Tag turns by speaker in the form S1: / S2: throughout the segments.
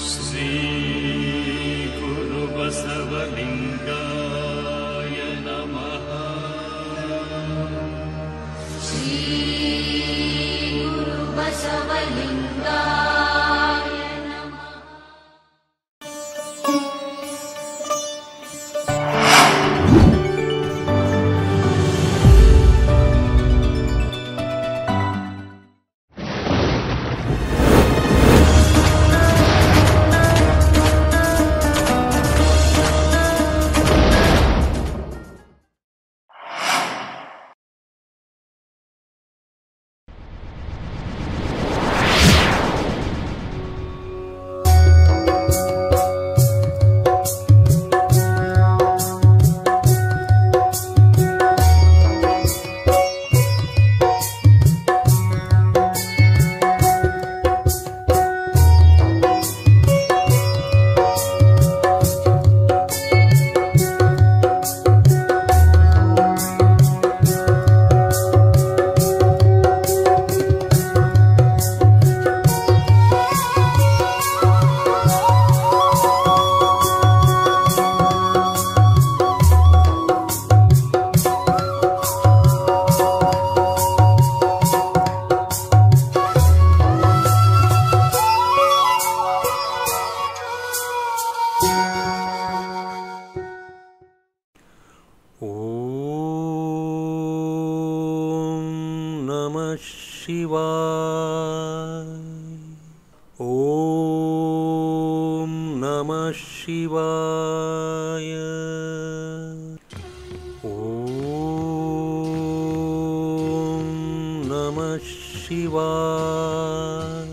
S1: श्रीगुरु बसवलिङ्गाय नमः
S2: बसवलिङ्गाय नमः
S3: ॐ नमः शिवाय ॐ नमः शिवाय ॐ नमः शिवाय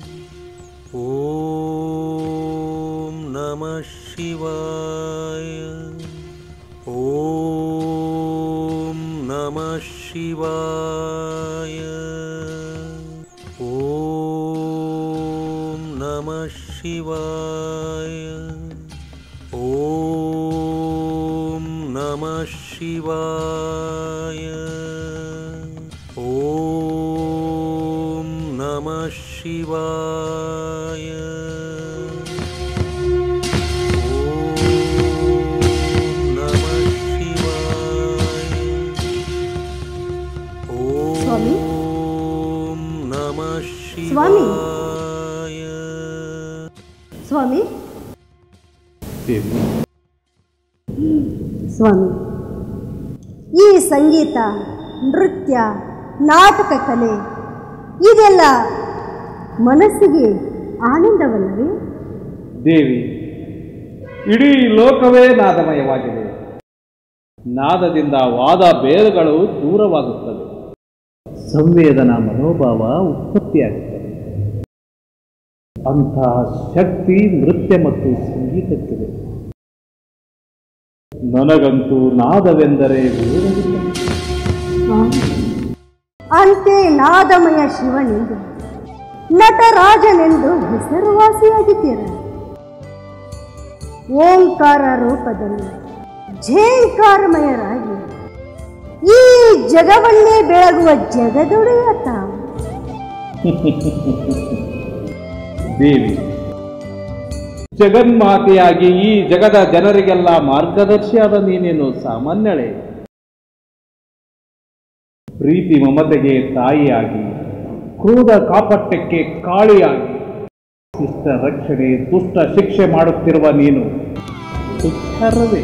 S3: ॐ नमः शिवाय ॐ नमः शिवाय ॐ नमः शिवाय ॐ नमः शिवाय ॐ नमः शिवाय
S4: ಸ್ವಾಮಿ?
S3: ಓಂ ನಮಃ
S4: ಸ್ವಾಮಿ?
S3: ಶಿವಾಯ
S4: ಸ್ವಾಮಿ
S3: ದೇವಿ
S4: ಸ್ವಾಮಿ ಈ ಸಂಗೀತ ನೃತ್ಯ ನಾಟಕ ಕಲೆ ಇದೆಲ್ಲ ಮನಸ್ಸಿಗೆ ಆನಂದವಲ್ಲವೇ
S5: ದೇವಿ ಇಡೀ ಲೋಕವೇ ನಾದಮಯವಾಗಿದೆ ನಾದದಿಂದ ವಾದ ಬೇರುಗಳು ದೂರವಾಗುತ್ತವೆ ಸಂವೇದನಾ ಮನೋಭಾವ ಉತ್ಪತ್ತಿಯಾಗುತ್ತದೆ ಅಂತಹ ಶಕ್ತಿ ನೃತ್ಯ ಮತ್ತು ಸಂಗೀತಕ್ಕಿದೆ ನನಗಂತೂ ನಾದವೆಂದರೆ ವೇದವಿಲ್ಲ.
S4: ಅಂತೆ ನಾದಮಯ ಶಿವನೆಂದು ನಟರಾಜನೆಂದು ಹೆಸರುವಾಸಿಯಾಗಿದ್ದೀರ ಓಂಕಾರ ರೂಪದಲ್ಲಿ ಝೇಂಕಾರಮಯರಾಗಿ ಈ ಜಗವನ್ನೇ ಬೆಳಗುವ ಜಗದೊಡೆಯ ತಾವು
S5: ದೇವಿ ಜಗನ್ಮಾತೆಯಾಗಿ ಈ ಜಗದ ಜನರಿಗೆಲ್ಲ ಮಾರ್ಗದರ್ಶಿಯಾದ ನೀನೇನು ಸಾಮಾನ್ಯಳೆ ಪ್ರೀತಿ ಮಮತೆಗೆ ತಾಯಿಯಾಗಿ ಕ್ರೋಧ ಕಾಪಟ್ಯಕ್ಕೆ ಕಾಳಿಯಾಗಿ ಶಿಷ್ಟ ರಕ್ಷಣೆ ದುಷ್ಟ ಶಿಕ್ಷೆ ಮಾಡುತ್ತಿರುವ ನೀನು ದುಃಖರವೇ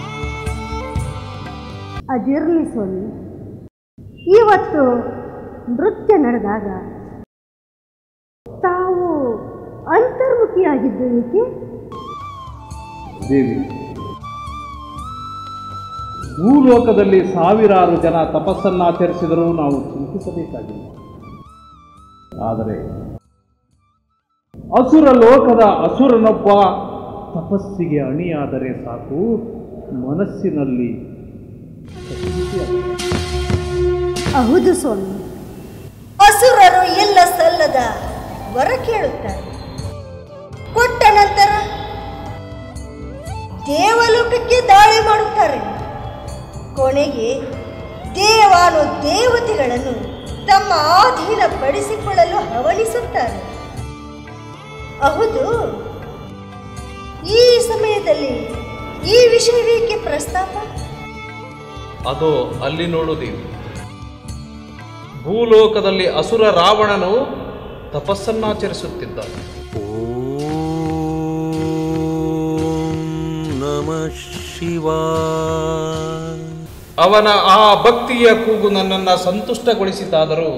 S4: ಅದಿರಲಿ ಸ್ವಾಮಿ ಇವತ್ತು ನೃತ್ಯ ನಡೆದಾಗ ತಾವು ಅಂತರ್ಮುಖಿಯಾಗಿದ್ದು ಏಕೆ
S5: ದೇವಿ ಭೂಲೋಕದಲ್ಲಿ ಸಾವಿರಾರು ಜನ ತಪಸ್ಸನ್ನಾಚರಿಸಿದರೂ ನಾವು ಚಿಂತಿಸಬೇಕಾಗಿಲ್ಲ ಆದರೆ ಅಸುರ ಲೋಕದ ಅಸುರನೊಬ್ಬ ತಪಸ್ಸಿಗೆ ಅಣಿಯಾದರೆ ಸಾಕು ಮನಸ್ಸಿನಲ್ಲಿ ಶಾಂತಿಯಾಗುತ್ತದೆ.
S4: ಹೌದು ಸ್ವಾಮಿ ಅಸುರರು ಎಲ್ಲ ಸಲ್ಲದ ವರ ಕೇಳುತ್ತಾರೆ ಕೊಟ್ಟ ನಂತರ ದೇವಲೋಕಕ್ಕೆ ದಾಳಿ ಮಾಡುತ್ತಾರೆ ಕೊನೆಗೆ ದೇವಾನು ದೇವತೆಗಳನ್ನು ತಮ್ಮ ಆಧೀನ ಪಡಿಸಿಕೊಳ್ಳಲು ಹವಣಿಸುತ್ತಾರೆ ಹೌದು ಈ ಸಮಯದಲ್ಲಿ ಈ ವಿಷಯವೇಕೆ ಪ್ರಸ್ತಾಪ
S6: ಅದು ಅಲ್ಲಿ ನೋಡುವುದೇನು ಭೂಲೋಕದಲ್ಲಿ ಅಸುರ ರಾವಣನು ತಪಸ್ಸನ್ನಾಚರಿಸುತ್ತಿದ್ದಾನೆ
S3: ಓಂ ನಮಃ ಶಿವಾಯ
S6: ಅವನ ಆ ಭಕ್ತಿಯ ಕೂಗು ನನ್ನನ್ನು ಸಂತುಷ್ಟಗೊಳಿಸಿತಾದರೂ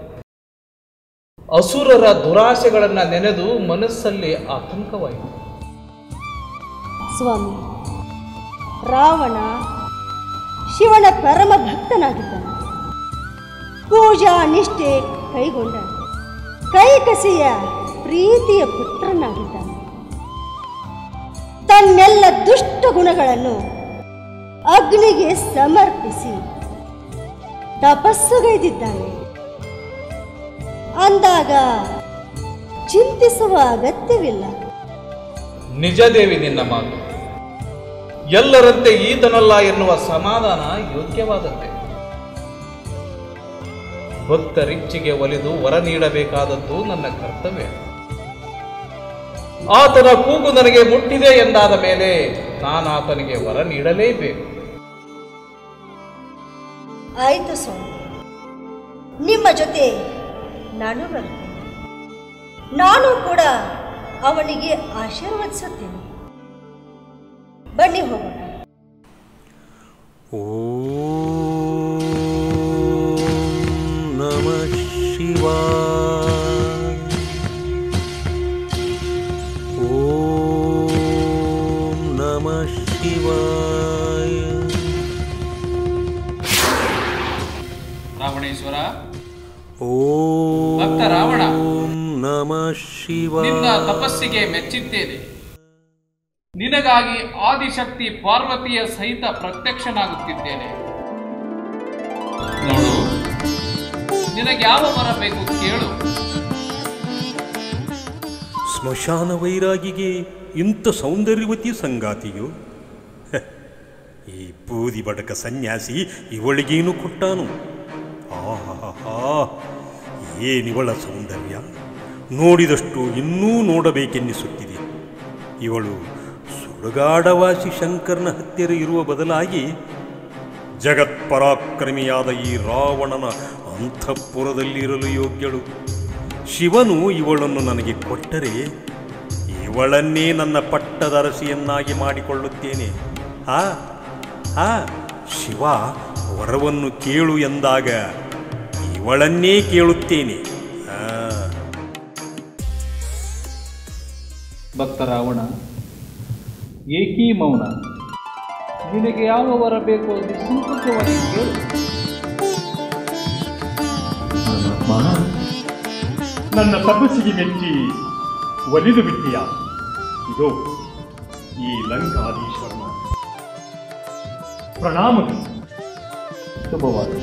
S6: ಅಸುರರ ದುರಾಸೆಗಳನ್ನು ನೆನೆದು ಮನಸ್ಸಲ್ಲಿ ಆತಂಕವಾಯಿತು
S4: ಸ್ವಾಮಿ ರಾವಣ ಶಿವನ ಪರಮ ಭಕ್ತನಾಗಿದ್ದಾನೆ ಪೂಜಾ ನಿಷ್ಠೆ ಕೈಗೊಂಡ ಕೈಕಸಿಯ ಪ್ರೀತಿಯ ಪುತ್ರನಾಗಿದ್ದಾನೆ ತನ್ನೆಲ್ಲ ದುಷ್ಟ ಗುಣಗಳನ್ನು ಅಗ್ನಿಗೆ ಸಮರ್ಪಿಸಿ ತಪಸ್ಸುಗೈದಿದ್ದಾನೆ ಅಂದಾಗ ಚಿಂತಿಸುವ ಅಗತ್ಯವಿಲ್ಲ
S6: ನಿಜ ದೇವಿ ನಿನ್ನ ಮಾತು ಎಲ್ಲರಂತೆ ಈತನಲ್ಲ ಎನ್ನುವ ಸಮಾಧಾನ ಯೋಗ್ಯವಾದದ್ದೇ ಭಕ್ತರಿಚ್ಛೆಗೆ ಒಲಿದು ವರ ನೀಡಬೇಕಾದದ್ದು ನನ್ನ ಕರ್ತವ್ಯ ಆತನ ಕೂಗು ನನಗೆ ಮುಟ್ಟಿದೆ ಎಂದಾದ ಮೇಲೆ ನಾನು ಆತನಿಗೆ ವರ ನೀಡಲೇಬೇಕು
S4: ಆಯಿತು ಸ್ವಾಮಿ ನಿಮ್ಮ ಜೊತೆ ನಾನು ಬರ್ತೇನೆ ನಾನು ಕೂಡ ಅವನಿಗೆ ಆಶೀರ್ವದಿಸುತ್ತೇನೆ ಬನ್ನಿ ಹೋಗೋಣ
S3: ಓಂ ನಮಃ ಶಿವಾಯ ಓಂ ನಮಃ ಶಿವಾಯ
S6: ರಾವಣೇಶ್ವರ
S3: ಓಂ
S6: ಭಕ್ತ ರಾವಣ.
S3: ನಮಃ ಶಿವಾಯ
S6: ನಿನ್ನ ತಪಸ್ಸಿಗೆ ಮೆಚ್ಚಿದ್ದೇನೆ ನಿನಗಾಗಿ ಆದಿಶಕ್ತಿ ಪಾರ್ವತಿಯ ಸಹಿತ ಪ್ರತ್ಯಕ್ಷನಾಗುತ್ತಿದ್ದೇನೆ ನೋಡು ನಿನಗೆ ಯಾವ ವರ ಬೇಕು ಕೇಳು
S3: ಸ್ಮಶಾನ ವೈರಾಗಿಗೆ ಇಂಥ ಸೌಂದರ್ಯವತಿ ಸಂಗಾತಿಯು ಹೆ, ಈ ಬೂದಿ ಬಡಕ ಸನ್ಯಾಸಿ ಇವಳಿಗೇನು ಕೊಟ್ಟಾನು ಆಹಾ ಏನಿವಳ ಸೌಂದರ್ಯ ನೋಡಿದಷ್ಟು ಇನ್ನೂ ನೋಡಬೇಕೆನ್ನಿಸುತ್ತಿದೆ ಇವಳು ಸುಡುಗಾಡವಾಸಿ ಶಂಕರನ ಹತ್ತಿರ ಇರುವ ಬದಲಾಗಿ ಜಗತ್ಪರಾಕ್ರಮಿಯಾದ ಈ ರಾವಣನ ಅಂತಃಪುರದಲ್ಲಿರಲು ಯೋಗ್ಯಳು ಶಿವನು ಇವಳನ್ನು ನನಗೆ ಕೊಟ್ಟರೆ ಇವಳನ್ನೇ ನನ್ನ ಪಟ್ಟದರಸಿಯನ್ನಾಗಿ ಮಾಡಿಕೊಳ್ಳುತ್ತೇನೆ ಆ ಆ ಶಿವ ವರವನ್ನು ಕೇಳು ಎಂದಾಗ ಇವಳನ್ನೇ ಕೇಳುತ್ತೇನೆ ಆ
S6: ಭಕ್ತ ರಾವಣ ಏಕೀ ಮೌನ ನಿನಗೆ ಯಾವ ವರ ಬೇಕೋ ನಿಸ್ಸಂಕೋಚವಾಗಿ ಕೇಳು
S7: ನನ್ನ ತಪಸ್ಸಿಗೆ ಮೆಚ್ಚಿ ಒಲಿದು ಬಿಟ್ಟಿಯ ಇದು ಈ ಲಂಕಾಧೀಶ್ವರನ ಪ್ರಣಾಮಗಳು
S6: ಶುಭವಾಗಲಿ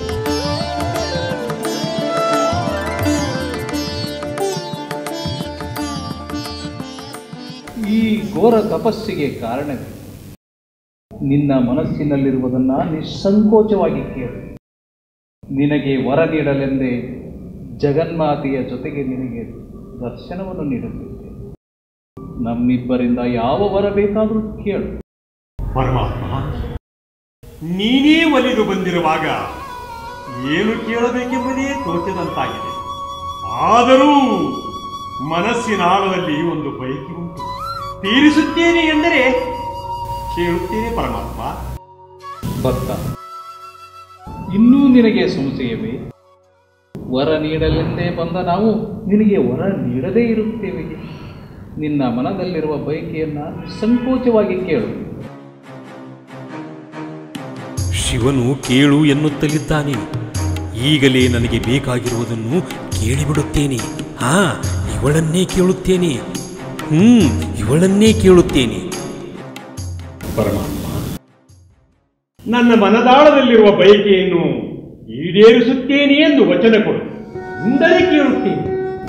S6: ಈ ಘೋರ ತಪಸ್ಸಿಗೆ ಕಾರಣವೇ ನಿನ್ನ ಮನಸ್ಸಿನಲ್ಲಿರುವುದನ್ನು ನಿಸ್ಸಂಕೋಚವಾಗಿ ಕೇಳು ನಿನಗೆ ವರ ನೀಡಲೆಂದೇ ಜಗನ್ಮಾತೆಯ ಜೊತೆಗೆ ನಿನಗೆ ದರ್ಶನವನ್ನು ನೀಡುತ್ತಿದ್ದೆ ನಮ್ಮಿಬ್ಬರಿಂದ ಯಾವ ವರ ಬೇಕಾದರೂ ಕೇಳು
S7: ಪರಮಾತ್ಮ ನೀನೇ ಒಲಿದು ಬಂದಿರುವಾಗ ಏನು ಕೇಳಬೇಕೆಂಬುದೇ ತೋಚದಂತಾಗಿದೆ ಆದರೂ ಮನಸ್ಸಿನ ಆಳದಲ್ಲಿ ಒಂದು ಬಯಕೆ ಉಂಟು ತೀರಿಸುತ್ತೇನೆ ಎಂದರೆ ಕೇಳುತ್ತೇನೆ ಪರಮಾತ್ಮ
S6: ಭಕ್ತ ಇನ್ನೂ ನಿನಗೆ ಸಂಶಯವೇ ವರ ನೀಡಲೆಂದೇ ಬಂದ ನಾವು ನಿನಗೆ ವರ ನೀಡದೇ ಇರುತ್ತೇವೆ ನಿನ್ನ ಮನದಲ್ಲಿರುವ ಬಯಕೆಯನ್ನ ಸಂಕೋಚವಾಗಿ ಕೇಳು
S3: ಶಿವನು ಕೇಳು ಎನ್ನುತ್ತಲಿದ್ದಾನೆ ಈಗಲೇ ನನಗೆ ಬೇಕಾಗಿರುವುದನ್ನು ಕೇಳಿಬಿಡುತ್ತೇನೆ ಹಾ ಇವಳನ್ನೇ ಕೇಳುತ್ತೇನೆ ಹ್ಮ್ ಇವಳನ್ನೇ ಕೇಳುತ್ತೇನೆ
S7: ಪರಮಾತ್ಮ ನನ್ನ ಮನದಾಳದಲ್ಲಿರುವ ಬಯಕೆಯನ್ನು ಈಡೇರಿಸುತ್ತೇನೆ ಎಂದು ವಚನ ಕೊಡು ಮುಂದಲೇ ಕೇಳುತ್ತೇನೆ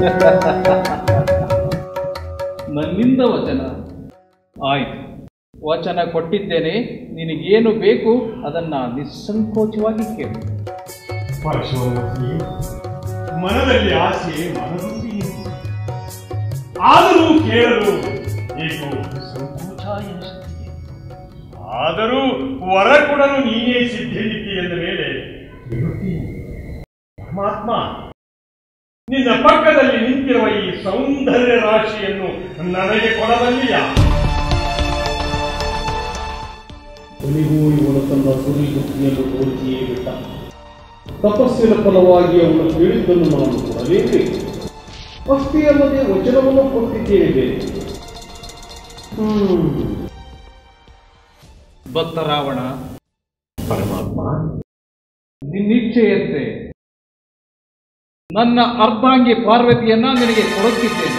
S6: ನನ್ನಿಂದ ವಚನ ಆಯ್ತು ವಚನ ಕೊಟ್ಟಿದ್ದೇನೆ ನಿನಗೇನು ಬೇಕು ಅದನ್ನ ನಿಸ್ಸಂಕೋಚವಾಗಿ ಕೇಳು
S7: ಪರಶುರಾಮತಿ ಮನದಲ್ಲಿ ಆಸೆ ಮನದಲ್ಲಿ ಆದರೂ ಕೇಳಲು ಏಕೋ ಸಂಕೋಚ
S1: ಎನಿಸುತ್ತಿದೆ
S7: ಆದರೂ ವರ ಕೊಡಲು ನೀನೇ ಸಿದ್ಧನಿದ್ದಿ ಎಂದ ಮೇಲೆ ಬಿಡುತ್ತೀನಿ. ಪರಮಾತ್ಮ ನಿನ್ನ ಪಕ್ಕದಲ್ಲಿ ನಿಂತಿರುವ ಈ ಸೌಂದರ್ಯ ರಾಶಿಯನ್ನು ನನಗೆ ಕೊಡಬಲ್ಲಿಯಾ
S5: ಕೊನೆಗೂ ಇವನು ತನ್ನ ಗುರಿ ಬುದ್ಧಿಯನ್ನು ತೋರಿಸಿಯೇ ಬಿಟ್ಟ ತಪಸ್ಸಿನ ಫಲವಾಗಿ ಅವನು ಹೇಳಿದ್ದನ್ನು ನಾನು ಕೊಡಲೇಬೇಕು ಅಷ್ಟೇ ಅಲ್ಲದೆ ವಚನವನ್ನು ಕೊಟ್ಟಿದ್ದೇನೆ ಬೇರೆ ಹ್ಮ್
S6: ಭಕ್ತ ರಾವಣ
S3: ಪರಮಾತ್ಮ
S6: ನಿನ್ನಿಚ್ಛೆಯಂತೆ ನನ್ನ ಅರ್ಧಾಂಗಿ ಪಾರ್ವತಿಯನ್ನ ನಿನಗೆ ಕೊಡುತ್ತಿದ್ದೇನೆ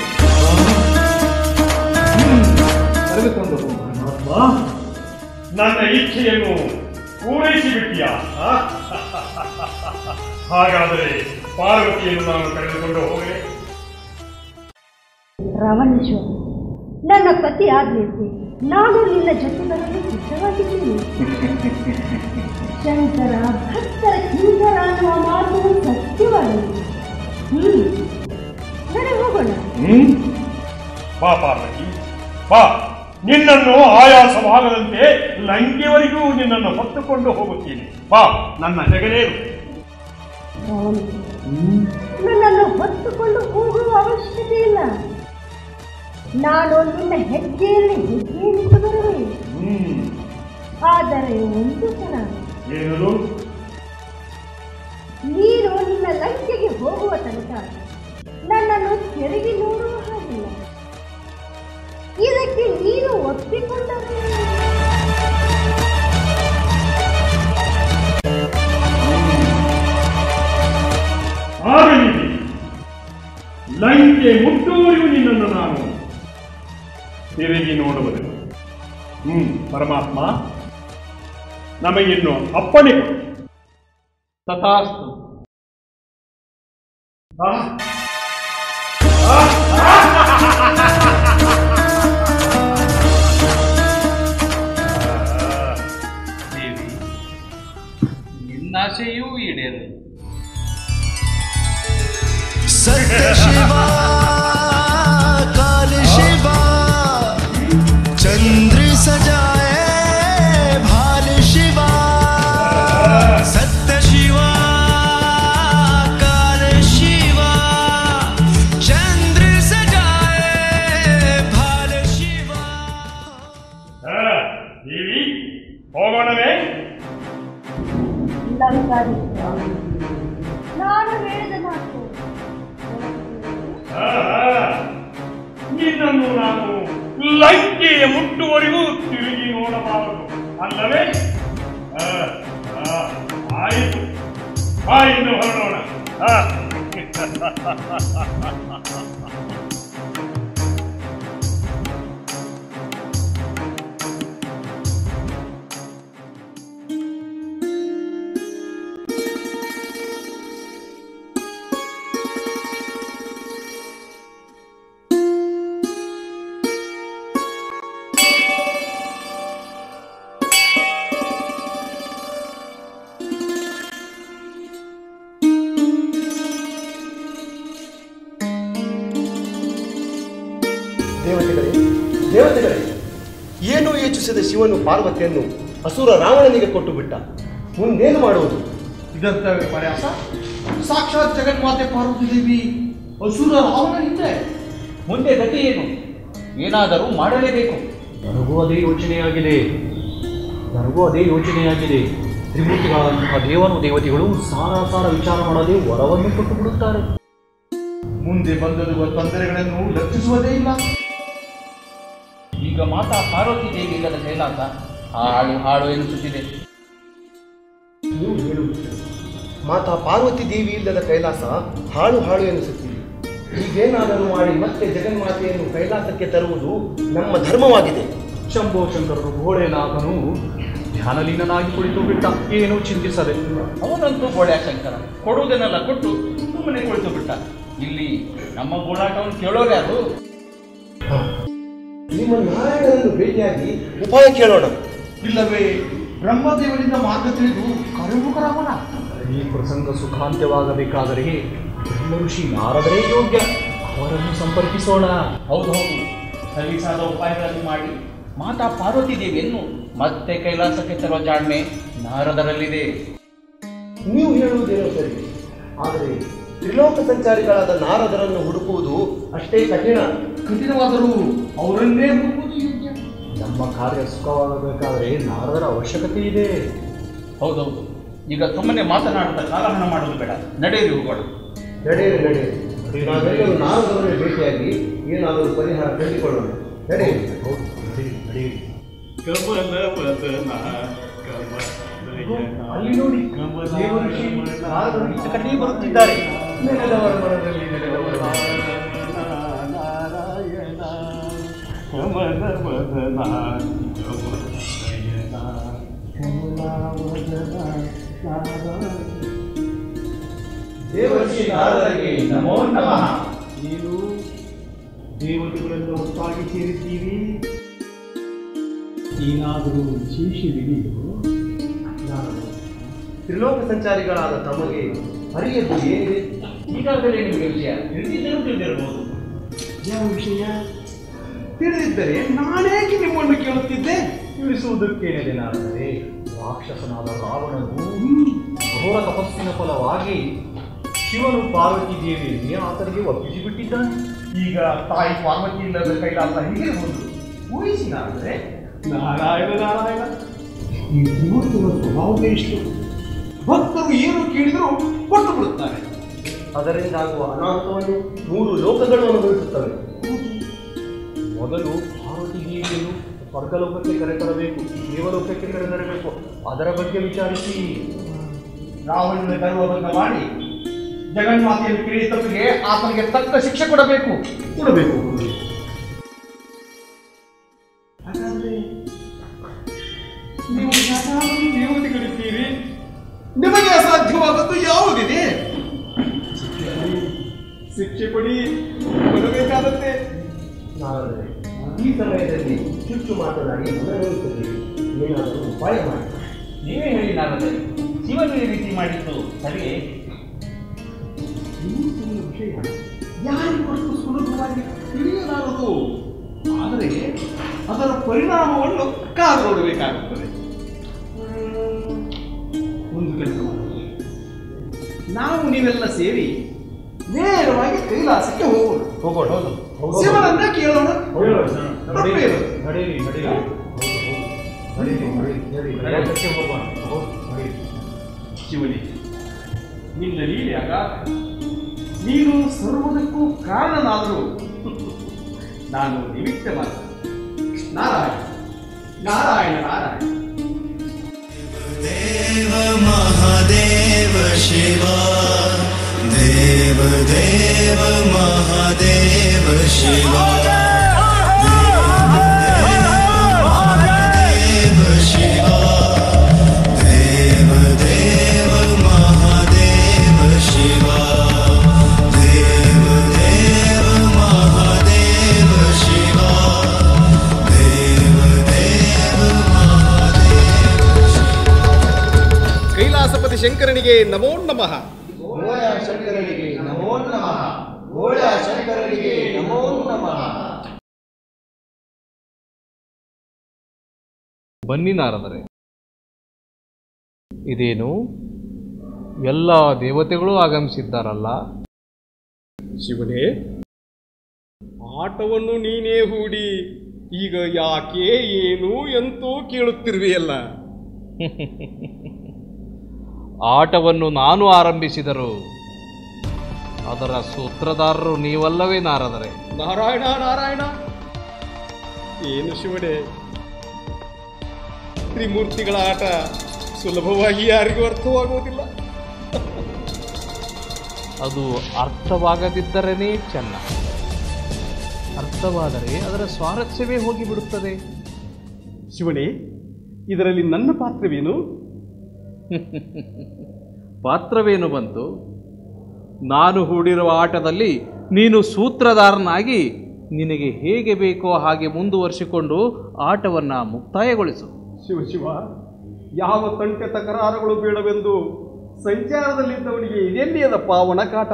S6: ಹ್ಮ್, ಕರೆದುಕೊಂಡು ಹೋಗು.
S7: ಪರಮಾತ್ಮ ನನ್ನ ಇಚ್ಛೆಯನ್ನು ಪೂರೈಸಿ ಬಿಟ್ಟಿಯಾ ಆ? ಹಾಗಾದರೆ ಪಾರ್ವತಿಯನ್ನು ನಾನು ಕರೆದುಕೊಂಡು ಹೋಗಲೇ
S4: ರಾವಣೇಶ್ವರ ನನ್ನ ಪತಿ ಆಜ್ಞೆಯಂತೆ ನಾನು ನಿನ್ನ ಜೊತೆ ಬರಲು ಸಿದ್ಧವಾಗಿದ್ದೀನಿ ಶಂಕರ ಭಕ್ತರ ಕಿಂಕರ ಅನ್ನುವ ಮಾತು ಸತ್ಯವಾಗಿದೆ ಹ್ಮ್ ನಡೆ ಹೋಗೋಣ
S7: ಹ್ಮ್ ಬಾ ಪಾರ್ವತಿ ಬಾ ನಿನ್ನನ್ನು ಆಯಾಸವಾಗದಂತೆ ಲಂಕೆವರೆಗೂ ನಿನ್ನನ್ನು ಹೊತ್ತುಕೊಂಡು ಹೋಗುತ್ತೀನಿ ಬಾ ನನ್ನ ಹೆಗಲೇರು
S4: ರಾವಣೇಶ್ವರ ನನ್ನನ್ನು ಹೊತ್ತುಕೊಂಡು ಹೋಗುವ ಅವಶ್ಯಕತೆ ಇಲ್ಲ ನಾನು ನಿನ್ನ ಹೆಜ್ಜೆಯಲ್ಲಿ ಹೆಜ್ಜೆಯನ್ನಿಟ್ಟು ಬರುವೆ
S7: ಹ್ಮ್
S4: ಆದರೆ ಒಂದು ಸಲ
S7: ಏನದು
S4: ನೀನು ನಿನ್ನ ಲಂಕೆಗೆ ಹೋಗುವ ತನಕ ನನ್ನನ್ನು ತಿರುಗಿ ನೋಡುವ ಹಾಗಿಲ್ಲ ಇದಕ್ಕೆ ನೀನು ಒಪ್ಪಿಕೊಂಡರೆ
S7: ಆಗಲಿದೆ ಲಂಕೆ ಮುಟ್ಟುವವರೆಗೂ ನಿನ್ನನ್ನು ನಾನು ತಿರುಗಿ ನೋಡುವುದಿಲ್ಲ ಹ್ಮ್ ಪರಮಾತ್ಮ ನಮಗಿನ್ನು ಅಪ್ಪಣೆ ಕೊಡು.
S6: ತಥಾಸ್ತು
S7: ಆ?
S1: ದೇವಿ ನಿನ್ನಾಶೆಯೂ ಈಡೇರಲಿ
S8: सत्य शिवा काल शिवा चंद्र सजाए भाल शिवा सत्य शिवा काल शिवा चंद्र सजाए भाल शिवा
S7: ಆ, ದೇವಿ ಹೋಗೋಣವೇ
S4: ಲಂಕಾಧೀಶ್ವರ ನಾನು ಹೇಳಿದ ಮಾತು
S7: ಆ, ಆ, ನಿನ್ನನ್ನು ನಾನು ಲಂಕೆಯ ಮುಟ್ಟುವರೆಗೂ ತಿರುಗಿ ನೋಡಬಾರದು ಅಲ್ಲವೇ ಆ, ಆ, ಆಯಿತು ಬಾ ಇನ್ನು ಹೊರಡೋಣ ಆ.
S9: ದೇವತೆಗಳೇ ದೇವತೆಗಳೇ ಏನು ಯೋಚಿಸಿದ ಶಿವನು ಪಾರ್ವತಿಯನ್ನು ಅಸುರ ರಾವಣನಿಗೆ ಕೊಟ್ಟು ಬಿಟ್ಟ ಮುಂದೇನು ಮಾಡುವುದು
S10: ಇದಂತ ವಿಪರ್ಯಾಸ ಸಾಕ್ಷಾತ್ ಜಗನ್ಮಾತೆ ಪಾರ್ವತಿ ದೇವಿ ಅಸುರ ರಾವಣ ಹಿಂದೆ
S6: ಮುಂದೆ ಗತಿ ಏನು ಏನಾದರೂ ಮಾಡಲೇಬೇಕು
S11: ನನಗೂ ಅದೇ ಯೋಚನೆಯಾಗಿದೆ ನನಗೂ ಅದೇ ಯೋಚನೆಯಾಗಿದೆ ತ್ರಿಮೂರ್ತಿಗಳಂತಹ ದೇವನು ದೇವತೆಗಳು ಸಾರ ಸಾರ ವಿಚಾರ ಮಾಡದೆ ವರವನ್ನು ಕೊಟ್ಟು ಬಿಡುತ್ತಾರೆ
S10: ಮುಂದೆ ಬಂದಿರುವ ತೊಂದರೆಗಳನ್ನು ಲಕ್ಷಿಸುವುದೇ ಇಲ್ಲ
S6: ಈಗ ಮಾತಾ ಪಾರ್ವತಿ ದೇವಿ ಇಲ್ಲದ ಕೈಲಾಸ ಹಾಳು ಹಾಳು ಎನಿಸುತ್ತಿದೆ
S9: ನೀವು ಹೇಳುವುದು ಮಾತಾ ಪಾರ್ವತಿ ದೇವಿ ಇಲ್ಲದ ಕೈಲಾಸ ಹಾಳು ಹಾಳು ಎನಿಸುತ್ತಿದೆ ಹೀಗೇನಾದರೂ ಮಾಡಿ ಮತ್ತೆ ಜಗನ್ಮಾತೆಯನ್ನು ಕೈಲಾಸಕ್ಕೆ ತರುವುದು ನಮ್ಮ ಧರ್ಮವಾಗಿದೆ
S11: ಶಂಭೋ ಶಂಕರರು ಭೋಳೆನಾಥನು ಧ್ಯಾನಲೀನನಾಗಿ ಕುಳಿತು ಬಿಟ್ಟ ಏನೂ ಚಿಂತಿಸದೆ
S6: ಅವನಂತೂ ಗೋಳ್ಯಾ ಶಂಕರ ಕೊಡುವುದನ್ನೆಲ್ಲ ಕೊಟ್ಟು ಸುಮ್ಮನೆ ಕುಳಿತು ಬಿಟ್ಟ ಇಲ್ಲಿ ನಮ್ಮ ಗೋಳಾಟವನ್ನು ಕೇಳೋರು ಯಾರು
S9: ಶ್ರೀಮನ್ನಾರಾಯಣನನ್ನು ಭೇಟಿಯಾಗಿ ಉಪಾಯ ಕೇಳೋಣ
S10: ಇಲ್ಲವೇ ಬ್ರಹ್ಮದೇವರಿಂದ ಮಾರ್ಗ ತಿಳಿದು ಕರೆಮುಖರಾಗೋಣ
S11: ಈ ಪ್ರಸಂಗ ಸುಖಾಂತ್ಯವಾಗಬೇಕಾದರೆ ಬ್ರಹ್ಮ ಋಷಿ ನಾರದರೇ ಯೋಗ್ಯ ಅವರನ್ನು ಸಂಪರ್ಕಿಸೋಣ
S6: ಹೌದು ಹೌದು ಸಲೀಸಾದ ಉಪಾಯಗಳನ್ನು ಮಾಡಿ ಮಾತಾ ಪಾರ್ವತಿ ದೇವಿಯನ್ನು ಮತ್ತೆ ಕೈಲಾಸಕ್ಕೆ ತರುವ ಜಾಣ್ಮೆ ನಾರದರಲ್ಲಿದೆ
S9: ನೀವು ಹೇಳುವುದೇನೋ ಸರಿ ಆದರೆ ತ್ರಿಲೋಕ ಸಂಚಾರಿಗಳಾದ ನಾರದರನ್ನು ಹುಡುಕುವುದು ಅಷ್ಟೇ ಕಠಿಣ
S10: ಕಠಿಣವಾದರೂ ಅವರನ್ನೇ ಹುಡುಕುವುದು ಯೋಗ್ಯ
S11: ನಮ್ಮ ಕಾರ್ಯ ಸುಖವಾಗಬೇಕಾದರೆ ನಾರದರ ಅವಶ್ಯಕತೆ ಇದೆ
S6: ಹೌದೌದು ಈಗ ಸುಮ್ಮನೆ ಮಾತನಾಡುತ್ತಾ ಕಾಲಹರಣ ಮಾಡುವುದು ಬೇಡ ನಡೆಯಿರಿ ಹೋಗೋಣ
S9: ನಡೆಯಿರಿ ನಡೆಯಿರಿ ನಾವೆಲ್ಲರೂ ನಾರದವರೇ ಭೇಟಿಯಾಗಿ ಏನಾದರೂ ಪರಿಹಾರ ಕಂಡುಕೊಳ್ಳೋಣ ನಡೆಯಿರಿ
S11: ಹೌದು ನಡೆಯಿರಿ ನಡೆಯಿರಿ
S7: ಕಮಲವದನ ಕಮಲ
S11: ಅಲ್ಲಿ ನೋಡಿ ದೇವರು ಶ್ರೀ ನಾರದರು ಇತ್ತ ಕಡೆಯೇ ಬರುತ್ತಿದ್ದಾರೆ ನೆನೆದವರ ಮನದಲ್ಲಿ ನೆನೆದವರ
S7: ನಾರಾಯಣ ಕಮಲವದನ ಕಮಲನಯನ ಕಮಲಾವದನ ನಾರಾಯಣ
S6: ದೇವರ್ಷಿ ನಾರದರಿಗೆ ನಮೋ ನಮಃ
S7: ನೀನು ದೇವತೆಗಳೆಲ್ಲ ಒಟ್ಟಾಗಿ ಸೇರಿದ್ದೀರಿ ಏನಾದರೂ ವಿಶೇಷವಿದೆಯೋ
S9: ತ್ರಿಲೋಕ ಸಂಚಾರಿಗಳಾದ ತಮಗೆ ಅರಿಯದ್ದು ಏನಿದೆ
S6: ಈಗಾಗಲೇ ನಿಮಗೆ ವಿಷಯ ತಿಳಿದಿದ್ದರೂ ತಿಳಿದಿರಬಹುದು
S7: ಯಾವ ವಿಷಯ ತಿಳಿದಿದ್ದರೆ ನಾನೇಕೆ ನಿಮ್ಮನ್ನು ಕೇಳುತ್ತಿದ್ದೆ
S11: ತಿಳಿಸುವುದಕ್ಕೇನಿದೆ ನಾರದರೆ ರಾಕ್ಷಸನಾದ ರಾವಣನು ಘೋರ ತಪಸ್ಸಿನ ಫಲವಾಗಿ ಶಿವನು ಪಾರ್ವತಿ ದೇವಿಯಲ್ಲಿ ಆತನಿಗೆ ಒಪ್ಪಿಸಿಬಿಟ್ಟಿದ್ದಾನೆ
S10: ಈಗ ತಾಯಿ ಪಾರ್ವತಿ ಇಲ್ಲದ ಕೈಲಾಸ ಹೀಗಿರಬಹುದು ಊಹಿಸಿ ನಾರದರೆ
S7: ನಾರಾಯಣ ನಾರಾಯಣ ಈ ತ್ರಿಮೂರ್ತಿಗಳ ಸ್ವಭಾವವೇ ಇಷ್ಟು
S10: ಭಕ್ತರು ಏನು ಕೇಳಿದರೂ ಕೊಟ್ಟು ಬಿಡುತ್ತಾರೆ
S9: ಅದರಿಂದಾಗುವ ಅನಾಹುತವನ್ನು ಮೂರು ಲೋಕಗಳು ಅನುಭವಿಸುತ್ತವೆ
S11: ಮೊದಲು ಪಾರ್ವತಿ ದೇವಿಯನ್ನು ಸ್ವರ್ಗಲೋಕಕ್ಕೆ ಕರೆತರಬೇಕು ದೇವಲೋಕಕ್ಕೆ ಕರೆತರಬೇಕು ಅದರ ಬಗ್ಗೆ ವಿಚಾರಿಸಿ
S10: ರಾವಣನ ಗರ್ವಭಂಗ ಮಾಡಿ ಜಗನ್ಮಾತೆಯನ್ನು ಕೇಳಿ ತಪ್ಪಿಗೆ ಆತನಿಗೆ ತಕ್ಕ ಶಿಕ್ಷೆ ಕೊಡಬೇಕು
S7: ಕೊಡಬೇಕು ಹಾಗಾದ್ರೆ ನೀವು ಯಾರಾದರೂ ದೇವತೆಗಳಿದ್ದೀರಿ
S10: ನಿಮಗೆ ಅಸಾಧ್ಯವಾದದ್ದು ಯಾವುದಿದೆ
S7: ಶಿಕ್ಷೆ ಕೊಡಿ ಕೊಡಬೇಕಾದತ್ತೆ
S9: ನಾರದರೆ ಈ ಸಮಯದಲ್ಲಿ ಚುಚ್ಚು ಮಾತನಾಡಿ ಮನನೊಲಿಸುತ್ತೀರಿ ಏನಾದರೂ ಉಪಾಯ ಮಾಡಿ
S6: ನೀವೇ ಹೇಳಿ ನಾರದರೆ ಶಿವನು ಈ ರೀತಿ ಮಾಡಿದ್ದು ಸರಿಯೇ
S10: ತ್ರಿಮೂರ್ತಿಗಳ ವಿಷಯ ಯಾರಿಗೊಟ್ಟು ಸುಲಭವಾಗಿ ತಿಳಿಯಲಾರದು ಆದರೆ ಅದರ ಪರಿಣಾಮವನ್ನು ಕಾದು ನೋಡಬೇಕಾಗುತ್ತದೆ ಒಂದು ಕೆಲಸ ಮಾಡೋಣ. ನಾವು ನೀವೆಲ್ಲ ಸೇರಿ ನೇರವಾಗಿ ಕೈಲಾಸಕ್ಕೆ ಹೋಗೋಣ
S9: ಹೋಗೋಣ ಹೌದು
S10: ಶಿವನನ್ನ ಕೇಳೋಣ
S11: ನಡೆಯಿರಿ
S10: ತಪ್ಪೇನು?
S11: ನಡೆಯಿರಿ ನಡೆಯಿರಿ ಹೌದು ಹೌದು ನಡೆಯಿರಿ ನಡೆಯಿರಿ ನಡೆಯಿರಿ ಕೈಲಾಸಕ್ಕೆ ಹೋಗೋಣ ಹೌದು ನಡೆಯಿರಿ
S10: ಶಿವನೇ ನಿನ್ನ ಲೀಲೆ ಅಗಾಧ ನೀನು ಸರ್ವದಕ್ಕೂ ಕಾರಣನಾದರೂ ನಾನು ನಿಮಿತ್ತ ಮಾತ್ರ ನಾರಾಯಣ ನಾರಾಯಣ ನಾರಾಯಣ
S8: देव महादेव शिवा देव देव महादेव शिवा देव शिवा देव देव महादेव शिवा देव देव महादेव शिवा देव देव महादेव
S10: ಕೈಲಾಸಪತಿ ಶಂಕರನಿಗೆ ನಮೋ ನಮಃ
S9: ಗೋಳ ಶಂಕರನಿಗೆ ನಮೋ ನಮಃ ಗೋಳ ಶಂಕರನಿಗೆ ನಮೋ ನಮಃ
S12: ಬನ್ನಿ ನಾರದರೆ ಇದೇನು ಎಲ್ಲ ದೇವತೆಗಳು ಆಗಮಿಸಿದ್ದಾರಲ್ಲ
S7: ಶಿವನೇ ಆಟವನ್ನು ನೀನೇ ಹೂಡಿ ಈಗ ಯಾಕೆ ಏನು ಎಂತೂ ಕೇಳುತ್ತಿರುವೆಯಲ್ಲ
S12: ಆಟವನ್ನು ನಾನು ಆರಂಭಿಸಿದರು ಅದರ ಸೂತ್ರಧಾರರು ನೀವಲ್ಲವೇ ನಾರದರೆ
S7: ನಾರಾಯಣ ನಾರಾಯಣ ಏನು ಶಿವನೇ ತ್ರಿಮೂರ್ತಿಗಳ ಆಟ ಸುಲಭವಾಗಿ ಯಾರಿಗೂ ಅರ್ಥವಾಗುವುದಿಲ್ಲ
S12: ಅದು ಅರ್ಥವಾಗದಿದ್ದರನೇ ಚೆನ್ನ ಅರ್ಥವಾದರೆ ಅದರ ಸ್ವಾರಸ್ಯವೇ ಹೋಗಿಬಿಡುತ್ತದೆ
S7: ಶಿವನೇ ಇದರಲ್ಲಿ ನನ್ನ ಪಾತ್ರವೇನು
S12: ಪಾತ್ರವೇನು ಬಂತು ನಾನು ಹೂಡಿರುವ ಆಟದಲ್ಲಿ ನೀನು ಸೂತ್ರಧಾರನಾಗಿ ನಿನಗೆ ಹೇಗೆ ಬೇಕೋ ಹಾಗೆ ಮುಂದುವರಿಸಿಕೊಂಡು ಆಟವನ್ನು ಮುಕ್ತಾಯಗೊಳಿಸು
S7: ಶಿವ ಶಿವ ಯಾವ ತಂಟೆ ತಕರಾರುಗಳು ಬೇಡವೆಂದು ಸಂಚಾರದಲ್ಲಿದ್ದವನಿಗೆ ಇದೆಲ್ಲಿ ಅದ ಪಾವನ ಕಾಟ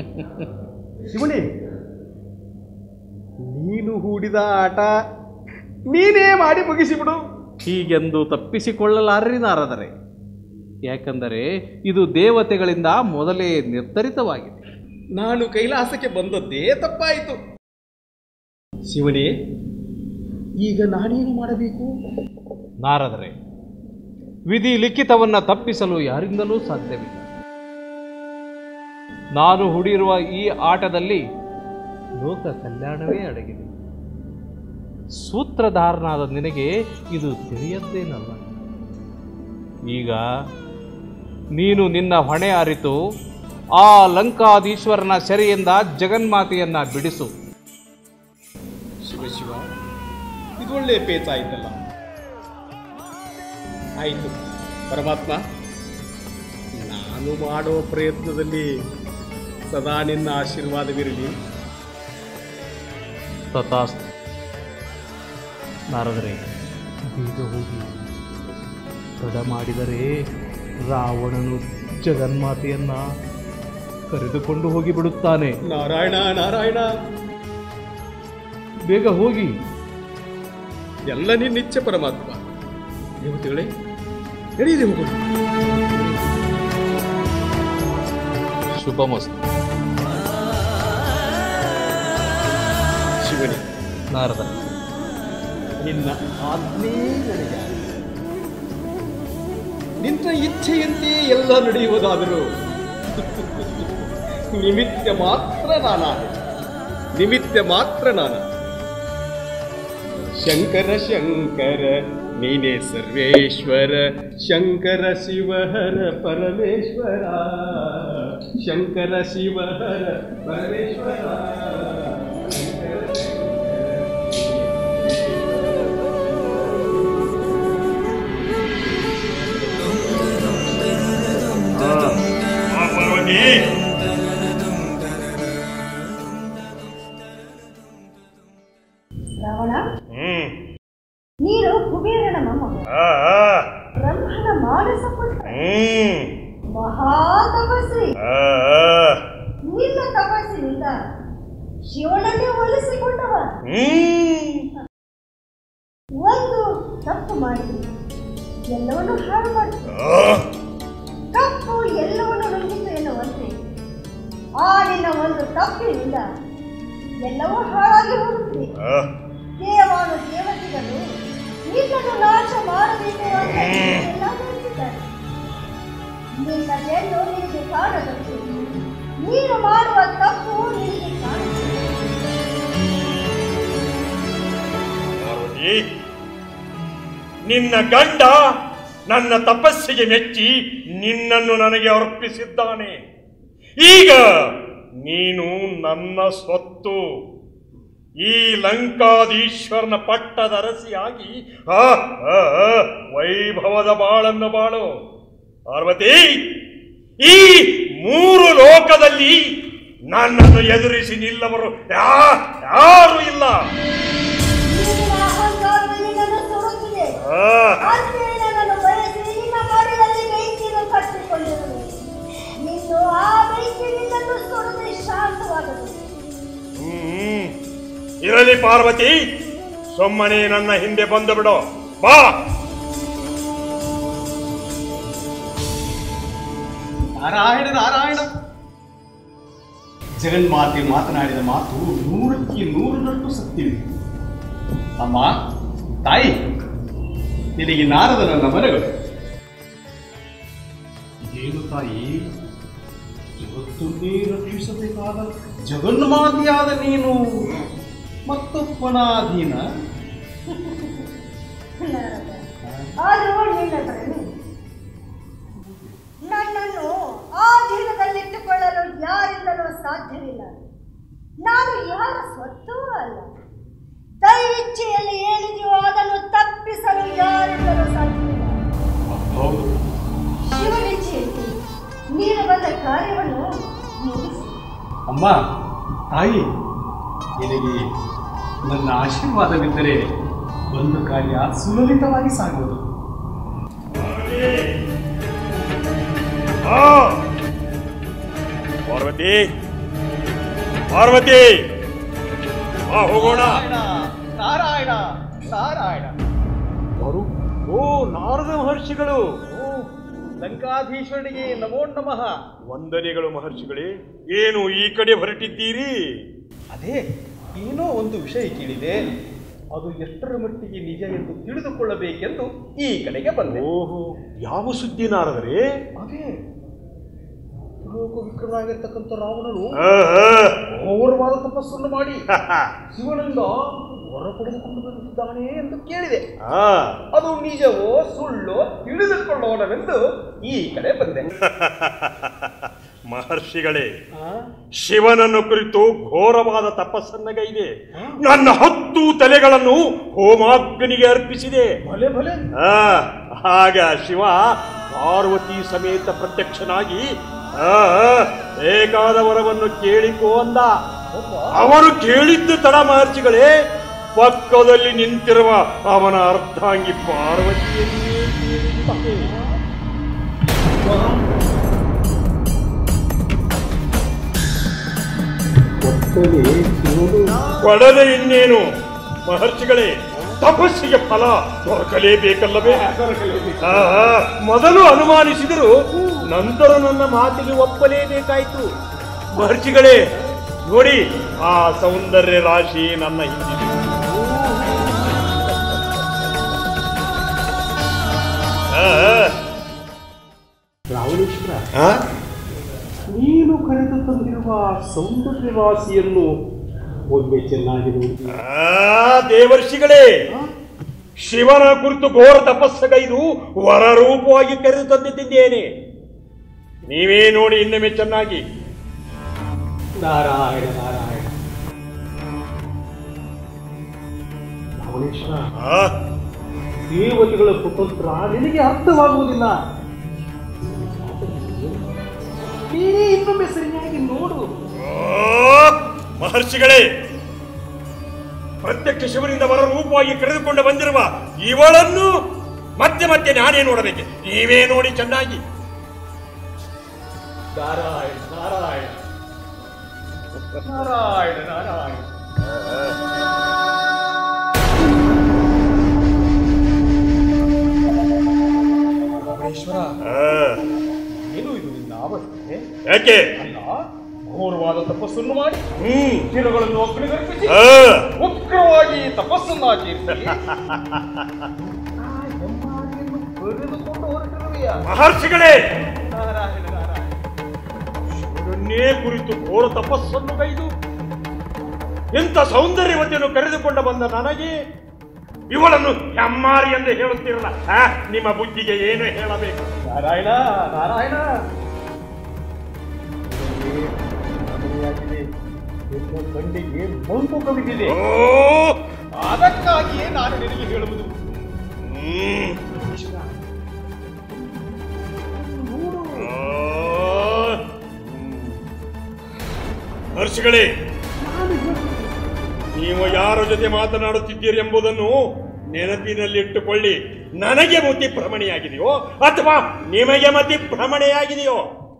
S7: ಶಿವನೇ ನೀನು ಹೂಡಿದ ಆಟ ನೀನೇ ಮಾಡಿ ಮುಗಿಸಿಬಿಡು
S12: ಹೀಗೆಂದು ತಪ್ಪಿಸಿಕೊಳ್ಳಲಾರ್ರಿ ನಾರದರೆ ಯಾಕಂದರೆ ಇದು ದೇವತೆಗಳಿಂದ ಮೊದಲೇ ನಿರ್ಧರಿತವಾಗಿದೆ
S7: ನಾನು ಕೈಲಾಸಕ್ಕೆ ಬಂದದ್ದೇ ತಪ್ಪಾಯಿತು ಶಿವನೇ ಈಗ ನಾನೇನು ಮಾಡಬೇಕು
S12: ನಾರದರೆ ವಿಧಿ ಲಿಖಿತವನ್ನ ತಪ್ಪಿಸಲು ಯಾರಿಂದಲೂ ಸಾಧ್ಯವಿಲ್ಲ ನಾನು ಹೂಡಿರುವ ಈ ಆಟದಲ್ಲಿ ಲೋಕ ಕಲ್ಯಾಣವೇ ಅಡಗಿದೆ ಸೂತ್ರಧಾರನಾದ ನಿನಗೆ ಇದು ತಿಳಿಯದ್ದೇನಲ್ಲ ಈಗ ನೀನು ನಿನ್ನ ಹೊಣೆ ಅರಿತು ಆ ಲಂಕಾಧೀಶ್ವರನ ಸೆರೆಯಿಂದ ಜಗನ್ಮಾತೆಯನ್ನ ಬಿಡಿಸು
S7: ಶಿವ ಶಿವ ಇದೊಳ್ಳೆ ಪೇಚಾಯ್ತಲ್ಲ ಆಯಿತು ಪರಮಾತ್ಮ ನಾನು ಮಾಡೋ ಪ್ರಯತ್ನದಲ್ಲಿ ಸದಾ ನಿನ್ನ ಆಶೀರ್ವಾದವಿರಲಿ
S12: ತಥಾಸ್ತು ನಾರದರೆ ಬೇಗ ಹೋಗಿ ತಡ ಮಾಡಿದರೆ ರಾವಣನು ಜಗನ್ಮಾತೆಯನ್ನ ಕರೆದುಕೊಂಡು ಹೋಗಿ ಬಿಡುತ್ತಾನೆ
S7: ನಾರಾಯಣ ನಾರಾಯಣ
S12: ಬೇಗ ಹೋಗಿ
S7: ಎಲ್ಲ ನಿನ್ನಿಚ್ಛೆ ಪರಮಾತ್ಮ ದೇವತೆಗಳೇ ನಡೆಯಿರಿ ಹೋಗೋಣ
S12: ಶುಭಮಸ್ತು
S7: ಶಿವನೇ
S12: ನಾರದ
S7: ನಿನ್ನ ಆಜ್ಞೆ ನಡೆಯ ನಿನ್ನ ಇಚ್ಛೆಯಂತೆ ಎಲ್ಲ ನಡೆಯುವುದಾದರೂ ನಿಮಿತ್ತ ಮಾತ್ರ ನಾನಾದೆ ನಿಮಿತ್ತ ಮಾತ್ರ ನಾನು ಶಂಕರ ಶಂಕರ ನೀನೇ ಸರ್ವೇಶ್ವರ ಶಂಕರ ಶಿವಹರ ಪರಮೇಶ್ವರ ಶಂಕರ ಶಿವಹರ ಪರಮೇಶ್ವರ
S3: ಪಾರ್ವತಿ
S4: ರಾವಣ
S3: ಹ್ಮ್
S4: ನೀನು ಕುಬೇರನ ಮೊಮ್ಮಗ
S3: ಆ, ಆ,
S4: ಬ್ರಹ್ಮನ ಮಾನಸ ಪುತ್ರ
S3: ಹ್ಮ್
S4: ಮಹಾ ತಪಸ್ವಿ
S3: ಆ, ಆ,
S4: ನಿನ್ನ ತಪಸ್ಸಿನಿಂದ ಶಿವನನ್ನೇ ಒಲಿಸಿಕೊಂಡವ
S3: ಹ್ಮ್
S4: ಒಂದು ತಪ್ಪು ಮಾಡಿ ಎಲ್ಲವನ್ನು ಹಾಳು ಮಾಡಿತು
S3: ಆ,
S4: ತಪ್ಪು ಎಲ್ಲವನ್ನು ನುಂಗಿತು ಎನ್ನುವಂತೆ ಆ ನಿನ್ನ ಒಂದು ತಪ್ಪಿನಿಂದ ಎಲ್ಲವೂ ಹಾಳಾಗಿ ಹೋಗುತ್ತದೆ
S3: ಆ,
S4: ದೇವಾನು ದೇವತೆಗಳು ನಿನ್ನನ್ನು ನಾಶ ಮಾಡಬೇಕು ಅಂತ ಎಲ್ಲ ಬಯಸಿದ್ದಾರೆ ನಿನ್ನ ಹೆಣ್ಣು ನಿನಗೆ ಕಾಣದಂತೆ ನೀನು ಮಾಡುವ ತಪ್ಪು ನಿನಗೆ ಕಾಣುತ್ತದೆ
S3: ಪಾರ್ವತಿ ನಿನ್ನ ಗಂಡ ನನ್ನ ತಪಸ್ಸಿಗೆ ಮೆಚ್ಚಿ ನಿನ್ನನ್ನು ನನಗೆ ಅರ್ಪಿಸಿದ್ದಾನೆ ಈಗ ನೀನು ನನ್ನ ಸ್ವತ್ತು ಈ ಲಂಕಾಧೀಶ್ವರನ ಪಟ್ಟದರಸಿಯಾಗಿ ಆ, ಆ, ಆ, ವೈಭವದ ಬಾಳನ್ನು ಬಾಳು ಪಾರ್ವತಿ ಈ ಮೂರು ಲೋಕದಲ್ಲಿ ನನ್ನನ್ನು ಎದುರಿಸಿ ನಿಲ್ಲವರು ಯಾ- ಯಾರೂ ಇಲ್ಲ
S4: ನಿನ್ನ ಅಹಂಕಾರವು ನಿನ್ನನ್ನು ಸುಡುತ್ತಿದೆ
S3: ಆ.
S4: ಅಂತೆಯೇ ನನ್ನನ್ನು ಬಯಸಿ ನಿನ್ನ ಮಡಿಲಲ್ಲಿ ಬೆಂಕಿಯನ್ನು ಕಟ್ಟಿಕೊಂಡಿರುವೆ ನಿನ್ನು ಆ ಬೆಂಕಿ ನಿನ್ನನ್ನು ಸುಡದೆ ಶಾಂತವಾಗದು
S3: ಹ್ಮ್. ಇರಲಿ ಪಾರ್ವತಿ ಸುಮ್ಮನೆ ನನ್ನ ಹಿಂದೆ ಬಂದು ಬಿಡು ಬಾ
S7: ನಾರಾಯಣ ನಾರಾಯಣ ಜಗನ್ಮಾತೆ ಮಾತನಾಡಿದ ಮಾತು ನೂರಕ್ಕೆ ನೂರರಷ್ಟು ಸತ್ಯವಿದೆ ಅಮ್ಮ ತಾಯಿ ನಿನಗೆ ನಾರದ ನನ್ನ ಮನೆಗಳು ಏನು ತಾಯಿ ಜಗತ್ತನ್ನೇ ರಕ್ಷಿಸಬೇಕಾದ ಜಗನ್ಮಾತೆಯಾದ ನೀನು ಮತ್ತೊಬ್ಬನಾಧೀನ
S4: ಆದರೂ ನಿನ್ನ ಭ್ರಮೆ ನನ್ನನ್ನು ಆ ಜೀವನದಲ್ಲಿಟ್ಟುಕೊಳ್ಳಲು ಯಾರಿಂದಲೂ ಸಾಧ್ಯವಿಲ್ಲ ನಾನು ಯಾರ ಸ್ವತ್ತೂ ಅಲ್ಲ ದೈ ಇಚ್ಛೆಯಲ್ಲಿ ಏನಿದೆಯೋ ಅದನ್ನು ತಪ್ಪಿಸಲು ಯಾರಿಂದಲೂ ಸಾಧ್ಯವಿಲ್ಲ
S7: ಹೌದು
S4: ಶಿವನಿಚ್ಛೆಯಲ್ಲಿ ನೀನು ಬಂದ ಕಾರ್ಯವನ್ನು ಮುಗಿಸಿ
S7: ಅಮ್ಮ ತಾಯಿ ನಿನಗೆ ನನ್ನ ಆಶೀರ್ವಾದವಿದ್ದರೆ ಒಂದು ಕಾರ್ಯ ಸುಲಲಿತವಾಗಿ ಸಾಗುವುದು
S3: ಆ. ಪಾರ್ವತಿ ಪಾರ್ವತಿ ಬಾ ಹೋಗೋಣ
S7: ನಾರಾಯಣ ನಾರಾಯಣ ಮಹರ್ಷಿಗಳು ಲಂಕಾಧೀಶ್ವರನಿಗೆ ನಮೋ ನಮಃ
S3: ವಂದನೆಗಳು ಮಹರ್ಷಿಗಳೇ ಏನು ಈ ಕಡೆ ಹೊರಟಿದ್ದೀರಿ
S7: ಅದೇ ಏನೋ ಒಂದು ವಿಷಯ ಕೇಳಿದೆ ಅದು ಎಷ್ಟರ ಮಟ್ಟಿಗೆ ನಿಜ ಎಂದು ತಿಳಿದುಕೊಳ್ಳಬೇಕೆಂದು ಈ ಕಡೆಗೆ ಬಂದೆ
S3: ಓಹೋ ಯಾವ ಸುದ್ದಿ ನಾರದರೆ
S7: ಅದೇ ಲೋಕ ವಿಕ್ರಮನಾಗಿರ್ತಕ್ಕಂಥ ರಾವಣನು
S3: ಆಹಾ.
S7: ಘೋರವಾದ ತಪಸ್ಸನ್ನು ಮಾಡಿ ಶಿವನಿಂದ ಹೊರ ಪಡೆದುಕೊಂಡು ಬಂದಿದ್ದಾನೆ ಎಂದು ಕೇಳಿದೆ
S3: ಆ,
S7: ಅದು ನಿಜವೋ ಸುಳ್ಳೋ ತಿಳಿದುಕೊಳ್ಳೋಣವೆಂದು ಈ ಕಡೆ ಬಂದೆ
S3: ಮಹರ್ಷಿಗಳೇ ಶಿವನನ್ನು ಕುರಿತು ಘೋರವಾದ ತಪಸ್ಸನ್ನಗೈದೆ ನನ್ನ ಹತ್ತು ತಲೆಗಳನ್ನು ಹೋಮಾಗ್ನಿಗೆ ಅರ್ಪಿಸಿದೆ
S7: ಭಲೆ ಭಲೆ
S3: ಆ, ಆಗ ಶಿವ ಪಾರ್ವತಿ ಸಮೇತ ಪ್ರತ್ಯಕ್ಷನಾಗಿ ಆ, ಬೇಕಾದ ವರವನ್ನು ಕೇಳಿಕೋ ಅಂದ ಅವರು ಕೇಳಿದ್ದು ತಡ ಮಹರ್ಷಿಗಳೇ ಪಕ್ಕದಲ್ಲಿ ನಿಂತಿರುವ ಅವನ ಅರ್ಧಾಂಗಿ ಪಾರ್ವತಿಯನ್ನೇ ಕೇಳಿದ್ದಾನೆ. ಕೊಡದೆ ಇನ್ನೇನು ಮಹರ್ಷಿಗಳೇ ತಪಸ್ಸಿಗೆ ಫಲ ದೊರಕಲೇಬೇಕಲ್ಲವೇ ಆಹಾ, ಮೊದಲು ಅನುಮಾನಿಸಿದರು ನಂತರ ನನ್ನ ಮಾತಿಗೆ ಒಪ್ಪಲೇಬೇಕಾಯ್ತು ಮಹರ್ಷಿಗಳೇ ನೋಡಿ ಆ ಸೌಂದರ್ಯ ರಾಶಿ ನನ್ನ ಹಿಂದಿದೆ ಆಹಾ.
S5: ರಾವಣೇಶ್ವರ
S3: ಆ?
S5: ನೀನು ಕರೆದು ತಂದಿರುವ ಸೌಂದರ್ಯ ರಾಶಿಯನ್ನು ಒಮ್ಮೆ ಚೆನ್ನಾಗಿ ನೋಡಿ
S3: ಆ ದೇವರ್ಷಿಗಳೇ ಶಿವನ ಕುರಿತು ಘೋರ ತಪಸ್ಸಗೈದು ವರ ರೂಪವಾಗಿ ಕರೆದು ತಂದಿದ್ದೇನೆ ನೀವೇ ನೋಡಿ ಇನ್ನೊಮ್ಮೆ ಚೆನ್ನಾಗಿ
S5: ನಾರಾಯಣ ನಾರಾಯಣ ರಾವಣೇಶ್ವರ
S3: ಆ,
S5: ದೇವತೆಗಳ ಕುತಂತ್ರ ನಿನಗೆ ಅರ್ಥವಾಗುವುದಿಲ್ಲ ನೀನೇ ಇನ್ನೊಮ್ಮೆ ಸರಿಯಾಗಿ ನೋಡು
S3: ಆ, ಮಹರ್ಷಿಗಳೇ ಪ್ರತ್ಯಕ್ಷ ಶಿವನಿಂದ ವರ ರೂಪವಾಗಿ ಕರೆದುಕೊಂಡು ಬಂದಿರುವ ಇವಳನ್ನು ಮತ್ತೆ ಮತ್ತೆ ನಾನೇ ನೋಡಬೇಕೆ ನೀವೇ ನೋಡಿ ಚೆನ್ನಾಗಿ
S5: ನಾರಾಯಣ ನಾರಾಯಣ ನಾರಾಯಣ ನಾರಾಯಣ
S7: ರಾಮೇಶ್ವರ
S3: ಆ,
S7: ಏನು ಇದು ನಿನ್ನ ಅವಸ್ಥೆ
S3: ಯಾಕೆ
S7: ಅಲ್ಲ ಘೋರವಾದ ತಪಸ್ಸನ್ನು ಮಾಡಿ
S3: ಹ್ಮ್
S7: ಶಿರಗಳನ್ನು ಅಗ್ನಿಗರ್ಪಿಸಿ
S3: ಆ,
S7: ಉಗ್ರವಾಗಿ ತಪಸ್ಸನ್ನು ಆಚರಿಸಿ ಆ ಹೆಮ್ಮಾರಿಯನ್ನು ಬರೆದುಕೊಂಡು ಹೊರಟಿರುವೆಯಾ
S3: ಮಹರ್ಷಿಗಳೇ
S7: ನಾರಾಯಣ ನಾರಾಯಣ
S3: ಶಿವನನ್ನೇ ಕುರಿತು ಘೋರ ತಪಸ್ಸನ್ನು ಕೈದು ಎಂತ ಸೌಂದರ್ಯವತಿಯನ್ನು ಕರೆದುಕೊಂಡು ಬಂದ ನನಗೆ ಇವಳನ್ನು ಹೆಮ್ಮಾರಿ ಎಂದು ಹೇಳುತ್ತಿರಲ್ಲ ಆ, ನಿಮ್ಮ ಬುದ್ಧಿಗೆ ಏನು ಹೇಳಬೇಕು
S7: ನಾರಾಯಣ ನಾರಾಯಣ ನನಗೆ ನಿನ್ನ ಕಣ್ಣಿಗೆ ಮಂಕು ಕವಿದಿದೆ
S3: ಓ
S7: ಅದಕ್ಕಾಗಿಯೇ ನಾನು ನಿನಗೆ ಹೇಳುವುದು
S3: ಹ್ಮ್.
S7: ನೋಡು
S3: ಆ, ಮಹರ್ಷಿಗಳೇ ನೀವು ಯಾರ ಜೊತೆ ಮಾತನಾಡುತ್ತಿದ್ದೀರಿ ಎಂಬುದನ್ನು ನೆನಪಿನಲ್ಲಿಟ್ಟುಕೊಳ್ಳಿ ನನಗೆ ಮತಿ ಭ್ರಮಣೆಯಾಗಿದೆಯೋ ಅಥವಾ ನಿಮಗೆ ಮತಿ ಭ್ರಮಣೆಯಾಗಿದೆಯೋ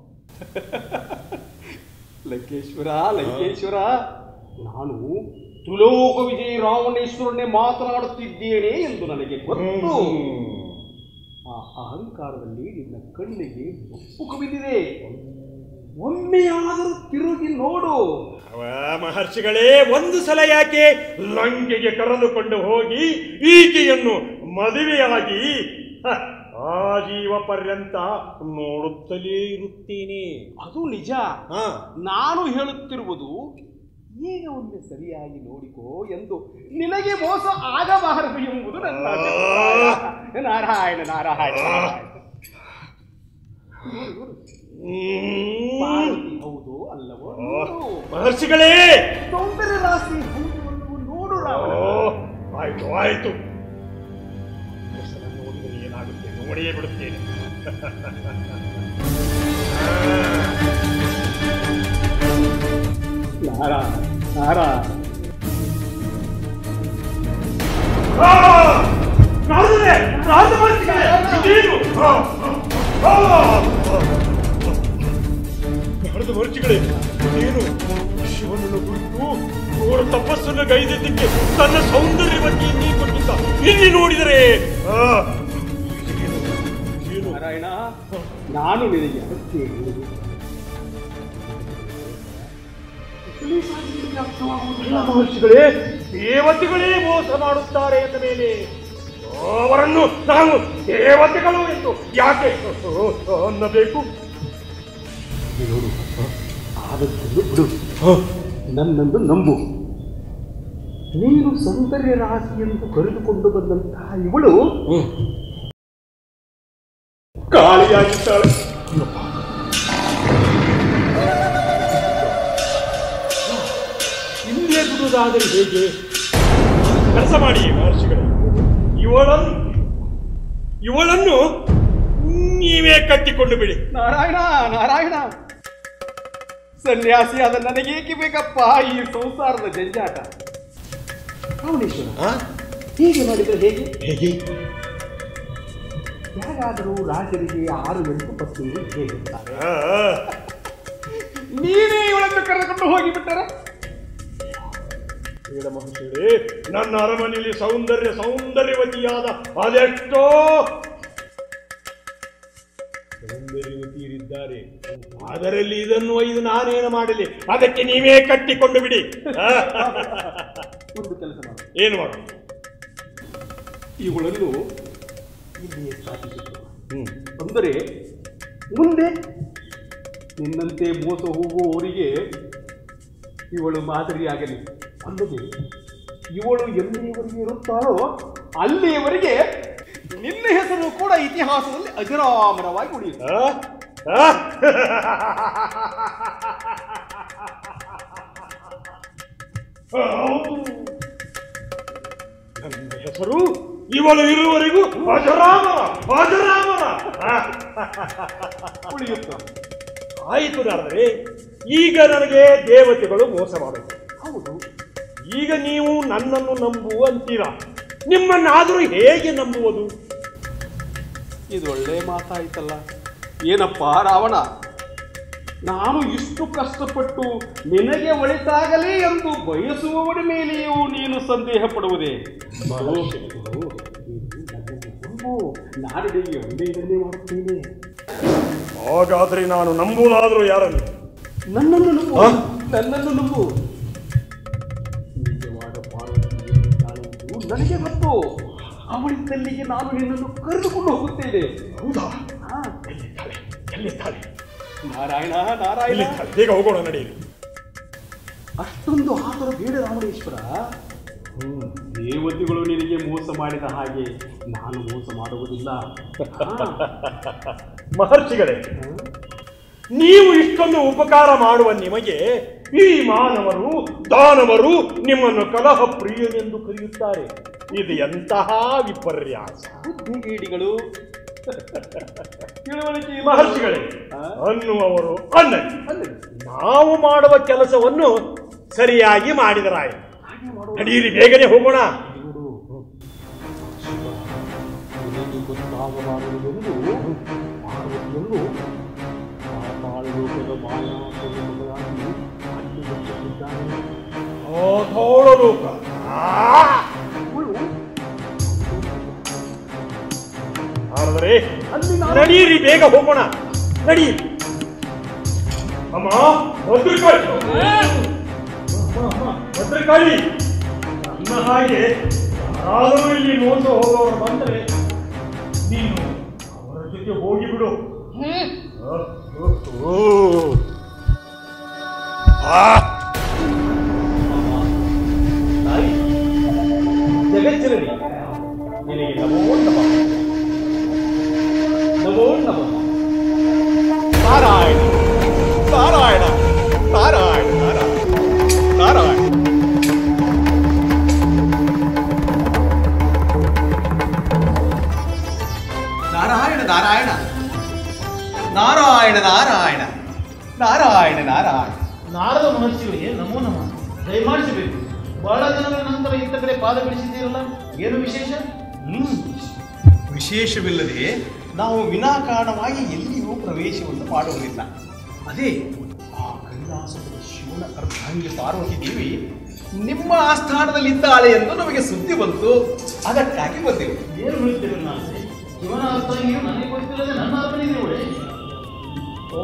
S7: ಲಂಕೇಶ್ವರ ಲಂಕೇಶ್ವರ ನಾನು ತುಲೋಕ ವಿಜಯ ರಾವಣೇಶ್ವರನ್ನೇ ಮಾತನಾಡುತ್ತಿದ್ದೇನೆ ಎಂದು ನನಗೆ ಗೊತ್ತು ಆ ಅಹಂಕಾರದಲ್ಲಿ ನಿನ್ನ ಕಣ್ಣಿಗೆ ಮುಪ್ಪು ಕವಿದಿದೆ ಒಮ್ಮೆಯಾದರೂ ತಿರುಗಿ ನೋಡು
S3: ಅವ ಮಹರ್ಷಿಗಳೇ ಒಂದು ಸಲ ಯಾಕೆ ಲಂಕೆಗೆ ಕರೆದುಕೊಂಡು ಹೋಗಿ ಈಕೆಯನ್ನು ಮದುವೆಯಾಗಿ ಹ, ಆಜೀವ ಪರ್ಯಂತ ನೋಡುತ್ತಲೇ ಇರುತ್ತೇನೆ
S7: ಅದು ನಿಜ
S3: ಹಾ
S7: ನಾನು ಹೇಳುತ್ತಿರುವುದು ಈಗ ಒಮ್ಮೆ ಸರಿಯಾಗಿ ನೋಡಿಕೋ ಎಂದು ನಿನಗೆ ಮೋಸ ಆಗಬಾರದು ಎಂಬುದು ನನ್ನ ಅಭಿಪ್ರಾಯ. ನಾರಾಯಣ ನಾರಾಯಣ ನಾರಾಯಣ.
S3: ಹ್ಮ್.
S7: ಪಾರ್ವತಿ ಹೌದು ಅಲ್ಲವೋ ನೋಡು
S3: ಮಹರ್ಷಿಗಳೇ
S7: ಸೌಂದರ್ಯ ರಾಶಿ ಹೌದು ಅಲ್ಲವೋ ನೋಡು
S3: ಓ,
S7: ರಾವಣ
S3: ಆಯ್ತು ಆಯ್ತು ಹೆಸರ ನೋಡಿದರೆ ಏನಾಗುತ್ತೆ ನೋಡಿಯೇ ಬಿಡುತ್ತೇನೆ
S7: ನಾರಾಯಣ ನಾರಾಯಣ
S3: ಆ! ನಾರದರೆ! ನಾರದ ಮಹರ್ಷಿಗಳೇ! ಇದೇನು? ಆ! ಆ! ನಾರದ ಮಹರ್ಷಿಗಳೇ ಏನು ಶಿವನನ್ನು ಕುರಿತು ಅವರ ತಪಸ್ಸನ್ನು ಗೈದಿದ್ದಕ್ಕೆ ತನ್ನ ಸೌಂದರ್ಯವತಿಯನ್ನೇ ಕೊಟ್ಟಿದ್ದ ಇಲ್ಲಿ ನೋಡಿದರೆ ಆ, ಇದೇನು?
S7: ನಾರಾಯಣ ನಾನು ನಿನಗೆ ಅಗತ್ಯ ಹೇಳಿದೆ.
S3: ಅಲ್ಲ ಮಹರ್ಷಿಗಳೇ ದೇವತೆಗಳೇ ಮೋಸ ಮಾಡುತ್ತಾರೆ ಎಂದ ಮೇಲೆ ಅವರನ್ನು ನಾನು ದೇವತೆಗಳು ಎಂದು ಯಾಕೆ ಅನ್ನಬೇಕು
S7: ನೋಡು ಆದದ್ದನ್ನು ಬಿಡು ನನ್ನನ್ನು ನಂಬು ನೀನು ಸೌಂದರ್ಯ ರಾಶಿ ಎಂದು ಕರೆದುಕೊಂಡು ಬಂದಂತಹ ಇವಳು ಕಾಳಿಯಾಗಿದ್ದಾಳೆ
S3: ಇಲ್ಲೇ ಬಿಡುವುದಾದರೆ ಹೇಗೆ ಕೆಲಸ ಮಾಡಿ ಮಹರ್ಷಿಗಳೇ ಇವಳನ್ನು ಇವಳನ್ನು ನೀವೇ ಕಟ್ಟಿಕೊಂಡು ಬಿಡಿ
S7: ನಾರಾಯಣ ನಾರಾಯಣ ಸನ್ಯಾಸಿಯಾದ ನನಗೇಕೆ ಬೇಕಪ್ಪ ಈ ಸಂಸಾರದ ಜಂಜಾಟ ರಾವಣೇಶ್ವರ ಹೀಗೆ ಮಾಡಿದ್ರೆ ಹೇಗೆ
S3: ಹೇಗೆ
S7: ಯಾರಾದರೂ ರಾಜರಿಗೆ ಆರು ಎಂಟು ಪತ್ನಿಗಳು ಹೇಗಿರ್ತಾರೆ ನೀನೇ ಇವಳನ್ನು ಕರೆದುಕೊಂಡು ಹೋಗಿಬಿಟ್ಟರೆ
S3: ಬೇಡ ಮಹರ್ಷಿಗಳೇ ನನ್ನ ಅರಮನೆಯಲ್ಲಿ ಸೌಂದರ್ಯ ಸೌಂದರ್ಯವತಿಯಾದ ಅದೆಷ್ಟೋ ಸೌಂದರ್ಯವತಿಯರಿದ್ದಾರೆ ಅದರಲ್ಲಿ ಇದನ್ನು ಒಯ್ದು ನಾನೇನು ಮಾಡಲಿ ಅದಕ್ಕೆ ನೀವೇ ಕಟ್ಟಿಕೊಂಡು ಬಿಡಿ
S7: ಒಂದು ಕೆಲಸ ಮಾಡು
S3: ಏನು ಮಾಡು
S7: ಇವುಗಳನ್ನು ಇಲ್ಲಿಯೇ ಸ್ಥಾಪಿಸಿದ್ರು ಅಂದರೆ ಮುಂದೆ ನಿನ್ನಂತೆ ಮೋಸ ಹೋಗುವವರಿಗೆ ಇವಳು ಮಾದರಿಯಾಗಲಿ ಅಲ್ಲದೆ ಇವಳು ಎಲ್ಲಿಯವರೆಗೆ ಇರುತ್ತಾಳೋ ಅಲ್ಲಿಯವರೆಗೆ ನಿನ್ನ ಹೆಸರು ಕೂಡ ಇತಿಹಾಸದಲ್ಲಿ ಅಜರಾಮರವಾಗಿ ಉಳಿಯುತ್ತೆ
S3: ನನ್ನ ಹೆಸರು ಇವಳು ಇರುವವರೆಗೂ ಅಜರಾಮರ ಅಜರಾಮರ
S7: ಉಳಿಯುತ್ತ
S3: ಆಯಿತು ನಾರದರೆ ಈಗ ನನಗೆ ದೇವತೆಗಳು ಮೋಸ ಮಾಡುತ್ತೆ
S7: ಹೌದು
S3: ಈಗ ನೀವು ನನ್ನನ್ನು ನಂಬು ಅಂತೀರಾ ನಿಮ್ಮನ್ನಾದರೂ ಹೇಗೆ ನಂಬುವುದು
S7: ಇದು ಒಳ್ಳೆ ಮಾತಾಯ್ತಲ್ಲ ಏನಪ್ಪ ರಾವಣ ನಾನು ಇಷ್ಟು ಕಷ್ಟಪಟ್ಟು ನಿನಗೆ ಒಳಿತಾಗಲಿ ಎಂದು ಬಯಸುವವರ ಮೇಲೆಯೂ ನೀನು ಸಂದೇಹ ಪಡುವುದೇ ಬರೋ, ಬರೋ, ನೀನು ನನ್ನನ್ನು ನಂಬು. ನಾನು ನಿನಗೆ ಒಳ್ಳೆಯದನ್ನೇ ಮಾಡುತ್ತೇನೆ
S3: ಹಾಗಾದ್ರೆ ನಾನು ನಂಬುವುದಾದರೂ ಯಾರನ್ನು
S7: ನನ್ನನ್ನು ನಂಬು ನನ್ನನ್ನು ನಂಬು ನಿಜವಾದ ಪಾರ್ವತಿ ಎಲ್ಲಿದ್ದಾಳೆ ಎಂದು ನನಗೆ ಗೊತ್ತು ಅವಳಿದ್ದಲ್ಲಿಗೆ ನಾನು ನಿನ್ನನ್ನು ಕರೆದುಕೊಂಡು ಹೋಗುತ್ತೇನೆ
S3: ಹೌದಾ
S7: ಹಾ.
S3: ಎಲ್ಲಿದ್ದಾಳೆ ಎಲ್ಲಿದ್ದಾಳೆ
S7: ನಾರಾಯಣ ನಾರಾಯಣ
S3: ಎಲ್ಲಿದ್ದಾಳೆ ಬೇಗ ಹೋಗೋಣ ನಡೆಯಿರಿ
S7: ಅಷ್ಟೊಂದು ಆತರ ಬೇಡ ರಾಮಣೇಶ್ವರ ದೇವತೆಗಳು ನಿನಗೆ ಮೋಸ ಮಾಡಿದ ಹಾಗೆ ನಾನು ಮೋಸ ಮಾಡುವುದಿಲ್ಲ ಹಾ.
S3: ಮಹರ್ಷಿಗಳೇ ನೀವು ಇಷ್ಟೊಂದು ಉಪಕಾರ ಮಾಡುವ ನಿಮಗೆ ಈ ಮಾನವರು ದಾನವರು ನಿಮ್ಮನ್ನು ಕಲಹ ಪ್ರಿಯನೆಂದು ಕರೆಯುತ್ತಾರೆ ಇದು ಎಂತಹ ವಿಪರ್ಯಾಸ
S7: ಬುದ್ಧಿಗೇಡಿಗಳು ತಿಳುವಳಿಕೆ ಇಲ್ಲ.
S3: ಮಹರ್ಷಿಗಳೇ
S7: ಹಾ?
S3: ಅನ್ನುವರು ಅನ್ನಲಿ
S7: ಅಲ್ಲೇ.
S3: ನಾವು ಮಾಡುವ ಕೆಲಸವನ್ನು ಸರಿಯಾಗಿ ಮಾಡಿದರಾಯಿತು
S7: ಹಾಗೆ ಮಾಡುವ
S3: ನಡೀರಿ ಬೇಗನೆ ಹೋಗೋಣ
S7: ನೋಡು ಶಿವ, ನಿನಗೆ ಗೊತ್ತಾಗಬಾರದೆಂದು ಪಾರ್ವತಿಯನ್ನು ಪಾತಾಳ ಲೋಕದ ಮಾಯಾಪುರಿ ಮಗಳಾಗಿ ಅಲ್ಲಿ ಬೆಚ್ಚಿಟ್ಟಿದ್ದಾನೆ.
S3: ಪಾತಾಳ ಲೋಕ ಆ!
S7: ಅವಳು
S3: ಆದರೆ
S7: ಅಲ್ಲಿ ನಾನು
S3: ನಡೀರಿ ಬೇಗ ಹೋಗೋಣ ನಡೀರಿ ಅಮ್ಮ ಭದ್ರಕಾಳಿ ಅಮ್ಮ, ಅಮ್ಮ, ಭದ್ರಕಾಳಿ ನನ್ನ ಹಾಗೆ ಯಾರಾದರೂ ಇಲ್ಲಿ ಮೋಸ ಹೋಗೋರು ಬಂದರೆ ನೀನು ಅವರ ಜೊತೆ ಹೋಗಿಬಿಡು ಓ, ಓ. ಆ
S7: ತಾಯಿ ಜಗಜ್ಜನನಿ ನಿನಗೆ ನಮೋ ನಮಃ ನಮೋ ನಮಃ ನಾರಾಯಣ ನಾರಾಯಣ ನಾರಾಯಣ ನಾರಾಯಣ ನಾರಾಯಣ
S10: ನಾರಾಯಣ ನಾರಾಯಣ ನಾರಾಯಣ ನಾರಾಯಣ ನಾರಾಯಣ ನಾರಾಯಣ
S11: ನಾರದ ಮಹರ್ಷಿಗಳಿಗೆ ನಮೋ ನಮಃ ದಯಮಾಡಿಸಬೇಕು ಬಹಳ ದಿನಗಳ ನಂತರ ಇಂಥ ಕಡೆ ಪಾದ ಬಿಡಿಸಿದ್ದೀರಲ್ಲ ಏನು ವಿಶೇಷ
S10: ಹ್ಮ್. ವಿಶೇಷವಿಲ್ಲದೆ ನಾವು ವಿನಾಕಾರಣವಾಗಿ ಎಲ್ಲಿಯೂ ಪ್ರವೇಶವನ್ನು ಮಾಡುವುದಿಲ್ಲ ಅದೇ ಆ ಕೈಲಾಸದ ಶಿವನ ಅರ್ಧಾಂಗಿ ಪಾರ್ವತಿ ದೇವಿ ನಿಮ್ಮ ಆಸ್ಥಾನದಲ್ಲಿದ್ದಾಳೆ ಎಂದು ನಮಗೆ ಸುದ್ದಿ ಬಂತು ಅದಕ್ಕಾಗಿ ಬಂದೆವು
S11: ಏನು ಹೇಳ್ತೀರಿ ನಾನು
S6: ಶಿವನ ಅರ್ಥಂಗಿಯು ನನಗೆ ಗೊತ್ತಿಲ್ಲದೆ ನನ್ನ ಅರ್ಪಣೆ ಒಳ್ಳೆ
S7: ಓ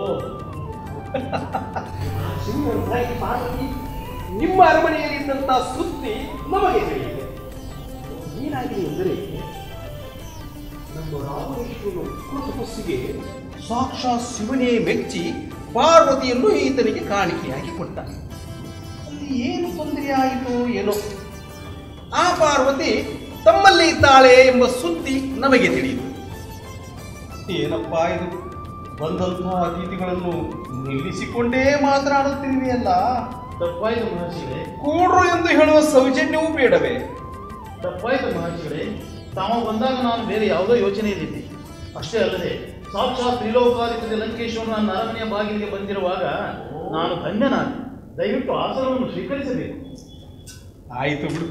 S7: ಶ್ರೀಮಂತಾಗಿ ಪಾರ್ವತಿ ನಿಮ್ಮ ಅರಮನೆಯಲ್ಲಿದ್ದಂಥ ಸುದ್ದಿ ನಮಗೆ ತಿಳಿಯಿದೆ ಏನಾಗಿದೆ ಎಂದರೆ ನಮ್ಮ ರಾಮಕೃಷ್ಣನು ತಪಸ್ಸಿಗೆ ಸಾಕ್ಷಾತ್ ಶಿವನೇ ಮೆಚ್ಚಿ ಪಾರ್ವತಿಯನ್ನು ಈತನಿಗೆ ಕಾಣಿಕೆಯಾಗಿ ಕೊಟ್ಟ ಅಲ್ಲಿ ಏನು ತೊಂದರೆ ಆಯಿತು ಏನೋ ಆ ಪಾರ್ವತಿ ತಮ್ಮಲ್ಲಿ ಇದ್ದಾಳೆ ಎಂಬ ಸುದ್ದಿ ನಮಗೆ ತಿಳಿಯಿತು ಏನಪ್ಪಾ ಇದು ಬಂದಂತಹ ಅತಿಥಿಗಳನ್ನು ನಿಲ್ಲಿಸಿಕೊಂಡೇ ಮಾತನಾಡುತ್ತಿರುವೆಯಲ್ಲ
S6: ತಪ್ಪಾಯ್ತು ಮಹರ್ಷಿಗಳೇ
S7: ಕೂಡ್ರು ಎಂದು ಹೇಳುವ ಸೌಜನ್ಯವೂ ಬೇಡವೇ
S6: ತಪ್ಪಾಯ್ತು ಮಹರ್ಷಿಗಳೇ ತಾವು ಬಂದಾಗ ನಾನು ಬೇರೆ ಯಾವುದೋ ಯೋಚನೆಯಲ್ಲಿದ್ದೆ ಅಷ್ಟೇ ಅಲ್ಲದೆ ಸಾಕ್ಷಾತ್ ತ್ರಿಲೋಕಾದಿತ್ಯದ ಲಂಕೇಶ್ವರ ನನ್ನ ಅರಮನೆಯ ಬಾಗಿಲಿಗೆ ಬಂದಿರುವಾಗ ನಾನು ಧನ್ಯನಾದೆ ದಯವಿಟ್ಟು ಆಸನವನ್ನು ಸ್ವೀಕರಿಸಬೇಕು
S7: ಆಯಿತು ಬಿಡು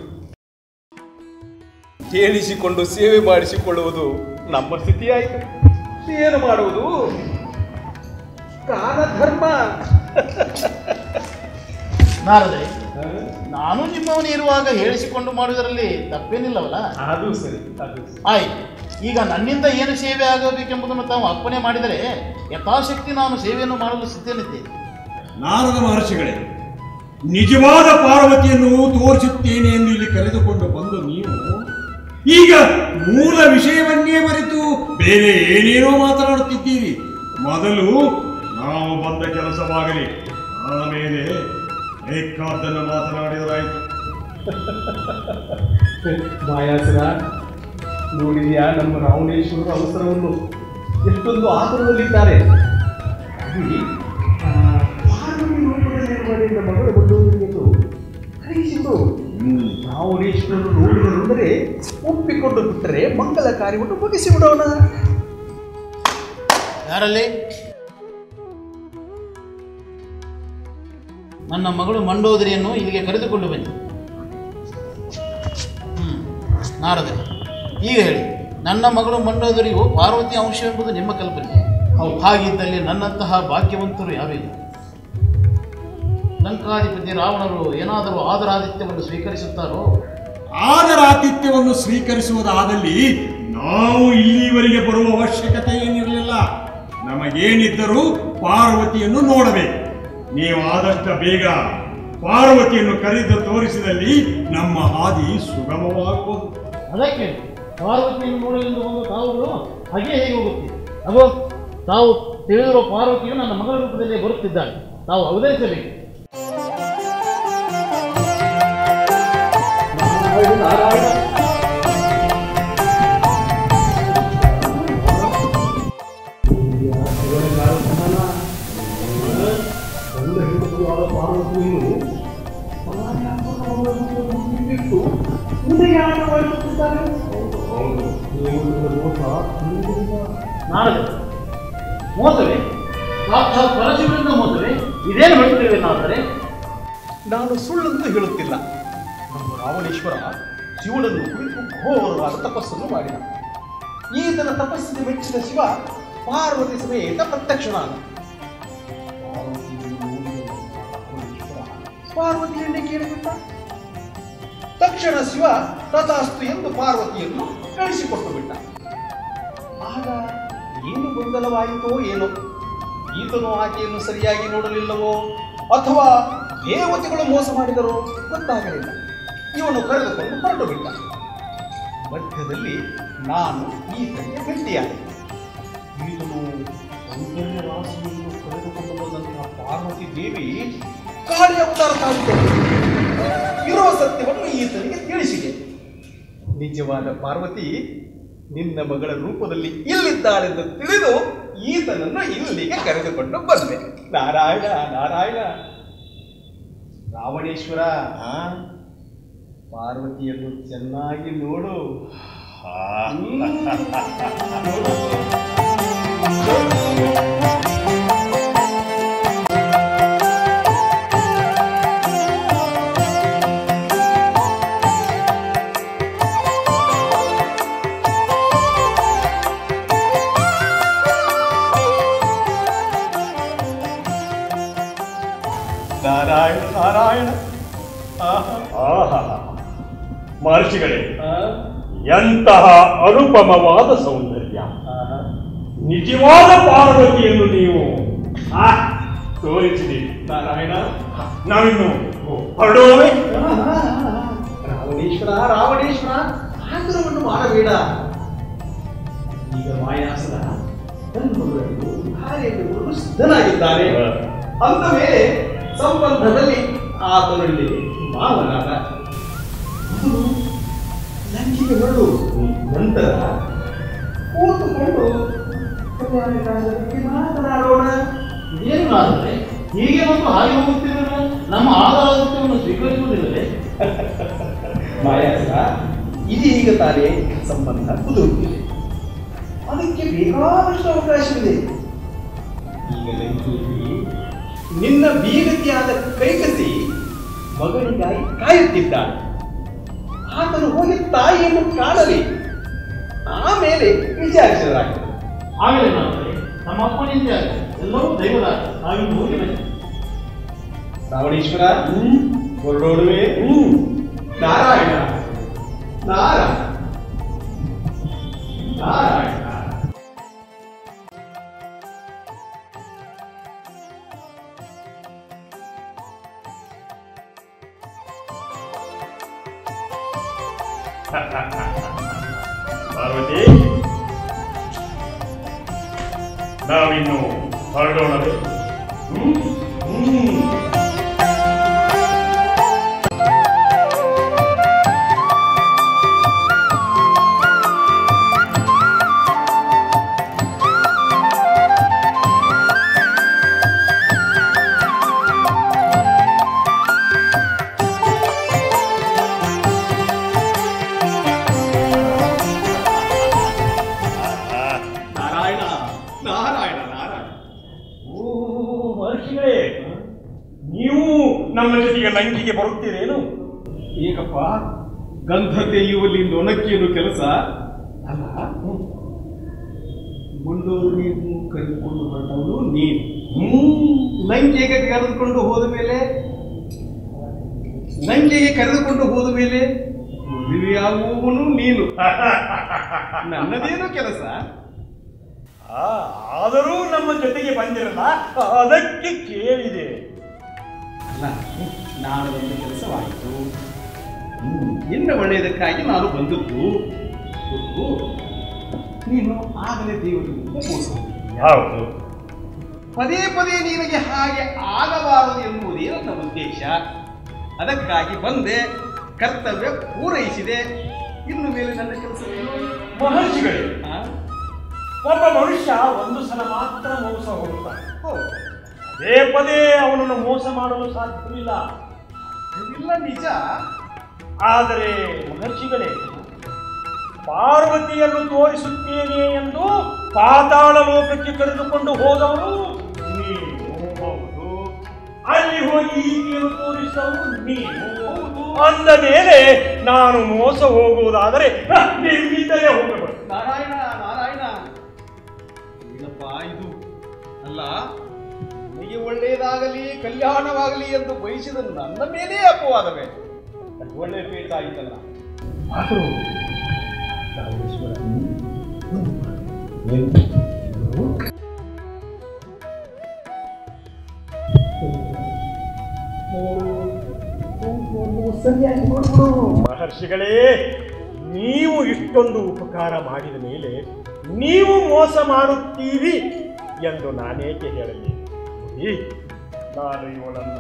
S7: ಕೇಳಿಸಿಕೊಂಡು ಸೇವೆ ಮಾಡಿಸಿಕೊಳ್ಳುವುದು ನಮ್ಮ ಸ್ಥಿತಿ ಆಯಿತು ಏನು ಮಾಡುವುದು ಕಾಲಧರ್ಮ
S6: ನಾರದೆ ನಾನು ನಿಮ್ಮವನೇ ಇರುವಾಗ ಹೇಳಿಸಿಕೊಂಡು ಮಾಡುವುದರಲ್ಲಿ ತಪ್ಪೇನಿಲ್ಲವಲ್ಲ
S7: ಅದು ಸರಿ ಅದು ಸರಿ
S6: ಆಯ್ತು ಈಗ ನನ್ನಿಂದ ಏನು ಸೇವೆ ಆಗಬೇಕೆಂಬುದನ್ನು ತಾವು ಅಪ್ಪಣೆ ಮಾಡಿದರೆ ಯಥಾಶಕ್ತಿ ನಾನು ಸೇವೆಯನ್ನು ಮಾಡಲು ಸಿದ್ಧನಿದ್ದೇನೆ
S3: ನಾರದ ಮಹರ್ಷಿಗಳೇ ನಿಜವಾದ ಪಾರ್ವತಿಯನ್ನು ತೋರಿಸುತ್ತೇನೆ ಎಂದು ಇಲ್ಲಿ ಕರೆದುಕೊಂಡು ಬಂದು ನೀವು ಈಗ ಮೂಲ ವಿಷಯವನ್ನೇ ಮರೆತು ಬೇರೆ ಏನೇನೋ ಮಾತನಾಡುತ್ತಿದ್ದೀರಿ ಮೊದಲು ನಾವು ಬಂದ ಕೆಲಸವಾಗಲಿ ಆಮೇಲೆ ಬೇಕಾದ್ದನ್ನು ಮಾತನಾಡಿದರಾಯಿತು
S7: ಮಾಯಾಸುರ ನೋಡಿದ್ಯಾ ನಮ್ಮ ರಾವಣೇಶ್ವರರ ಅವಸರವನ್ನು ಎಷ್ಟೊಂದು ಆತುರದಲ್ಲಿದ್ದಾರೆ ಅಲ್ಲಿ, ಆ, ಪಾರ್ವತಿ ರೂಪದಲ್ಲಿರುವ ನಿನ್ನ ಮಗಳು ಬಂದವರಿಗೆಂದು ಕರೆಯಿಸಿದ್ದು ರಾವಣೇಶ್ವರರು ನೋಡಿದರೆಂದರೆ ಒಪ್ಪಿಕೊಂಡು ಬಿಟ್ಟರೆ ಮಂಗಲ ಕಾರ್ಯವನ್ನು ಮುಗಿಸಿ ಬಿಡೋಣ
S6: ಯಾರಲ್ಲಿ ನನ್ನ ಮಗಳು ಮಂಡೋದರಿಯನ್ನು ಇಲ್ಲಿಗೆ ಕರೆದುಕೊಂಡು ಬನ್ನಿ ಹ್ಮ್ ನಾರದ ಈಗ ಹೇಳಿ ನನ್ನ ಮಗಳು ಮಂಡೋದರಿಯು ಪಾರ್ವತಿ ಅಂಶ ಎಂಬುದು ನಿಮ್ಮ ಕಲ್ಪನೆ ಹಾಗಿದ್ದಲ್ಲಿ ನನ್ನಂತಹ ಭಾಗ್ಯವಂತರು ಯಾವಿಲ್ಲ ಲಂಕಾಧಿಪತಿ ರಾವಣರು ಏನಾದರೂ ಆದರಾದಿತ್ಯವನ್ನು ಸ್ವೀಕರಿಸುತ್ತಾರೋ
S3: ಆದರಾತಿಥ್ಯವನ್ನು ಸ್ವೀಕರಿಸುವುದಾದಲ್ಲಿ ನಾವು ಇಲ್ಲಿವರೆಗೆ ಬರುವ ಅವಶ್ಯಕತೆ ಏನಿರಲಿಲ್ಲ ನಮಗೇನಿದ್ದರೂ ಪಾರ್ವತಿಯನ್ನು ನೋಡಬೇಕು ನೀವು ಆದಷ್ಟು ಬೇಗ ಪಾರ್ವತಿಯನ್ನು ಕರೆದು ತೋರಿಸಿದಲ್ಲಿ ನಮ್ಮ ಹಾದಿ ಸುಗಮವಾಗುವುದು
S6: ಅದಕ್ಕೆ ಪಾರ್ವತಿಯನ್ನು ನೋಡಲೆಂದು ಬಂದ ತಾವುಗಳು ಹಾಗೆ ಹೇಗೆ ಹೋಗುತ್ತೀರಿ ಅಗೋ ತಾವು ತಿಳಿದಿರುವ ಪಾರ್ವತಿಯು ನನ್ನ ಮಗಳ ರೂಪದಲ್ಲಿ ಬರುತ್ತಿದ್ದಾಳೆ ತಾವು ಅವತರಿಸಬೇಕು ನಾಳೆ ಮೋಸವೇ ಸಾಕ್ಷಾತ್ ಪರಶಿವರಿಂದ ಮೋಸವೇ ಇದೇನು ಹೇಳ್ತೇವೆ ನಾದರೆ
S7: ನಾನು ಸುಳ್ಳಂತೂ ಹೇಳುತ್ತಿಲ್ಲ ನಮ್ಮ ರಾವಣೇಶ್ವರ ಶಿವನನ್ನು ಕುರಿತು ಘೋರವಾದ ತಪಸ್ಸನ್ನು ಮಾಡಿದ ಈತನ ತಪಸ್ಸಿಗೆ ಮೆಚ್ಚಿದ ಶಿವ ಪಾರ್ವತಿ ಸಮೇತ ಪ್ರತ್ಯಕ್ಷನಾದ ಪಾರ್ವತಿಯನ್ನು ನೋಡಿದ ರಾವಣೇಶ್ವರ ಪಾರ್ವತಿಯನ್ನೇ ಕೇಳಿಬಿಟ್ಟ ತಕ್ಷಣ ಶಿವ ತಥಾಸ್ತು ಎಂದು ಪಾರ್ವತಿಯನ್ನು ಕಳಿಸಿಕೊಟ್ಟು ಬಿಟ್ಟ ಆಗ ಏನು ಗೊಂದಲವಾಯಿತೋ ಏನೋ ಈತನು ಆಕೆಯನ್ನು ಸರಿಯಾಗಿ ನೋಡಲಿಲ್ಲವೋ ಅಥವಾ ದೇವತೆಗಳು ಮೋಸ ಮಾಡಿದರೋ ಗೊತ್ತಾಗಲಿಲ್ಲ ಇವನು ಕರೆದುಕೊಂಡು ಹೊರಟು ಬಿಟ್ಟ ಮಧ್ಯದಲ್ಲಿ ನಾನು ಈತನಿಗೆ ಭೇಟಿಯಾದೆ ಈತನು ಸೌಂದರ್ಯ ರಾಶಿಯನ್ನು ಕರೆದುಕೊಂಡು ಬಂದಂತಹ ಪಾರ್ವತಿ ದೇವಿ ಕಾಳಿ ಅವತಾರ ತಾಳಿಕೊಂಡು ಇರುವ ಸತ್ಯವನ್ನು ಈತನಿಗೆ ತಿಳಿಸಿದೆ ನಿಜವಾದ ಪಾರ್ವತಿ ನಿನ್ನ ಮಗಳ ರೂಪದಲ್ಲಿ ಇಲ್ಲಿದ್ದಾಳೆಂದು ತಿಳಿದು ಈತನನ್ನು ಇಲ್ಲಿಗೆ ಕರೆದುಕೊಂಡು ಬಂದೆ ನಾರಾಯಣ ನಾರಾಯಣ ರಾವಣೇಶ್ವರ ಪಾರ್ವತಿಯನ್ನು ಚೆನ್ನಾಗಿ ನೋಡು ನಾರಾಯಣ ನಾರಾಯಣ
S3: ಮಹರ್ಷಿಗಳೇ ಎಂತಹ ಅನುಪಮವಾದ ಸೌಂದರ್ಯ ಸತ್ಯ ನಿಜವಾದ ಪಾರ್ವತಿಯನ್ನು ನೀವು ಆ, ತೋರಿಸಿದೆ
S7: ನಾರಾಯಣ
S3: ನಾವಿನ್ನು ಹೊರಡೋಣವೇ
S7: ರಾವಣೇಶ್ವರ ರಾವಣೇಶ್ವರ ಆತರವನ್ನು ಮಾಡಬೇಡ ಈಗ ಮಾಯಾಸನ ಕಣ್ಣುಗಳನ್ನು ಹಾರೆಯನ್ನು ಸಿದ್ಧನಾಗಿದ್ದಾನೆ ಅಂದ ಮೇಲೆ ಸಂಬಂಧದಲ್ಲಿ ಆತನಲ್ಲಿ ಮಾವನಾದ ಅವನು ಲಂಕಿಗೆ ಹೊರಡು ನಂತರ ಕೂತುಕೊಂಡು ಕಲ್ಯಾಣಕಾಲದ ಬಗ್ಗೆ ಮಾತನಾಡೋಣ
S6: ಏನು ಆದರೆ ಹೀಗೆ ಮತ್ತು ಹಾಗೆ ಹೋಗುತ್ತಿರುವ ನಮ್ಮ ಆಧಾರವನ್ನು ಸ್ವೀಕರಿಸುವುದಿಲ್ಲವೇ
S7: ಮಾಯಾಸನ ಇದೀಗ ತಾನೇ ಸಂಬಂಧ ಕುದುರುತ್ತಿದೆ ಅದಕ್ಕೆ ಬೇಕಾದಷ್ಟು ಅವಕಾಶವಿದೆ ಈಗ ಲಂಕೆಯಲ್ಲಿ ನಿನ್ನ ಬೀಗತಿಯಾದ ಕೈಕಸಿ ಮಗನಿಗಾಗಿ ಕಾಯುತ್ತಿದ್ದಾನೆ ಆತನು ಹೋಗಿ ತಾಯಿಯನ್ನು ಕಾಣಲಿ ಆಮೇಲೆ ವಿಚಾರಿಸಿದರಾಗ್ತದೆ
S6: ಆಗಲೇ ಮಾತ್ರ ನಮ್ಮ ಅಪ್ಪನಿಂದ ಎಲ್ಲವೂ ದೈವದ ನಾವಿನ್ನು ಹೋಗಿ ಬನ್ನಿ
S7: ರಾವಣೇಶ್ವರ ಹೊರಡೋಡುವೆ ನಾರಾಯಣ ನಾರಾಯಣ ನಾರಾಯಣ
S3: ಪಾರ್ವತಿ ನಾವಿನ್ನು ಹೊರಡೋಣವೇ ಹ್ಮ್? ಹ್ಮ್.
S7: ನಾರಾಯಣ ನಾರಾಯಣ ನಾರಾಯಣ
S3: ಓ ಮಹರ್ಷಿಗಳೇ ನೀವು ನಮ್ಮ ಜೊತೆಗೆ ಲಂಕಿಗೆ ಬರುತ್ತೀರೇನು
S7: ಏಕಪ್ಪ ಗಂಧ ತೆಗೆಯುವಲ್ಲಿ ನೊಣಕ್ಕೇನು ಕೆಲಸ ಅಲ್ಲ ಮುಂಡೂರಿಗೂ ಕರೆದುಕೊಂಡು ಹೊರಟವನು ನೀನು ಲಂಕೆಗೆ ಕರೆದುಕೊಂಡು ಹೋದ ಮೇಲೆ ಲಂಕೆಗೆ ಕರೆದುಕೊಂಡು ಹೋದ ಮೇಲೆ ಮದುವೆಯಾಗುವವನು ನೀನು ನನ್ನದೇನು ಕೆಲಸ
S3: ಆ, ಆದರೂ ನಮ್ಮ ಜೊತೆಗೆ ಬಂದಿರಲ್ಲ ಅದಕ್ಕೆ ಕೇಳಿದೆ
S7: ಅಲ್ಲ ನಾನು ಬಂದ ಕೆಲಸವಾಯಿತು ನಿನ್ನ ಒಳ್ಳೆಯದಕ್ಕಾಗಿ ನಾನು ಬಂದದ್ದು ಗೊತ್ತು, ನೀನು ಆಗಲೇ ದೇವರಿಂದ ಮೋಸ ಹೋಗಿದ್ದೀಯ.
S3: ಹೌದು
S7: ಪದೇ ಪದೇ ನಿನಗೆ ಹಾಗೆ ಆಗಬಾರದು ಎಂಬುದೇ ನನ್ನ ಉದ್ದೇಶ ಅದಕ್ಕಾಗಿ ಬಂದೆ ಕರ್ತವ್ಯ ಪೂರೈಸಿದೆ ಇನ್ನು ಮೇಲೆ ನನ್ನ ಕೆಲಸವೇನು
S3: ಮಹರ್ಷಿಗಳೇ
S7: ಆ?
S3: ಒಬ್ಬ ಮನುಷ್ಯ ಒಂದು ಸಲ ಮಾತ್ರ ಮೋಸ ಹೋಗುತ್ತಾನೆ
S7: ಹೌದು.
S3: ಪದೇ ಪದೇ ಅವನನ್ನು ಮೋಸ ಮಾಡಲು ಸಾಧ್ಯವಿಲ್ಲ
S7: ಇಲ್ಲ ನಿಜ
S3: ಆದರೆ ಮಹರ್ಷಿಗಳೇ ಪಾರ್ವತಿಯನ್ನು ತೋರಿಸುತ್ತೇನೆ ಎಂದು ಪಾತಾಳ ಲೋಕಕ್ಕೆ ಕರೆದುಕೊಂಡು ಹೋದವರು ನೀವು ಹೌದು ಅಲ್ಲಿ ಹೋಗಿ ಈಕೆಯನ್ನು ತೋರಿಸಿದವರು ನೀವು ಅಂದ ಮೇಲೆ ನಾನು ಮೋಸ ಹೋಗುವುದಾದರೆ ಹ, ನಿಮ್ಮಿಂದಲೇ ಹೋಗಬೇಕು
S7: ನಾರಾಯಣ ನಾರಾಯಣ ಏನಪ್ಪ ಇದು ಅಲ್ಲ ನಿನಗೆ ಒಳ್ಳೆಯದಾಗಲಿ ಕಲ್ಯಾಣವಾಗಲಿ ಎಂದು ಬಯಸಿದ ನನ್ನ ಮೇಲೇ ಅಪವಾದವೇ ಅದು ಒಳ್ಳೆಯ ಪೀಠ ಆಯಿತಲ್ಲ ಆದರೂ ರಾಮೇಶ್ವರ ಸರಿಯಾಗಿ ನೋಡ್ಬಿಡು
S3: ಮಹರ್ಷಿಗಳೇ ನೀವು ಇಷ್ಟೊಂದು ಉಪಕಾರ ಮಾಡಿದ ಮೇಲೆ ನೀವು ಮೋಸ ಮಾಡುತ್ತೀರಿ ಎಂದು ನಾನೇಕೆ ಹೇಳಲಿ ಈ, ನಾನು ಇವಳನ್ನು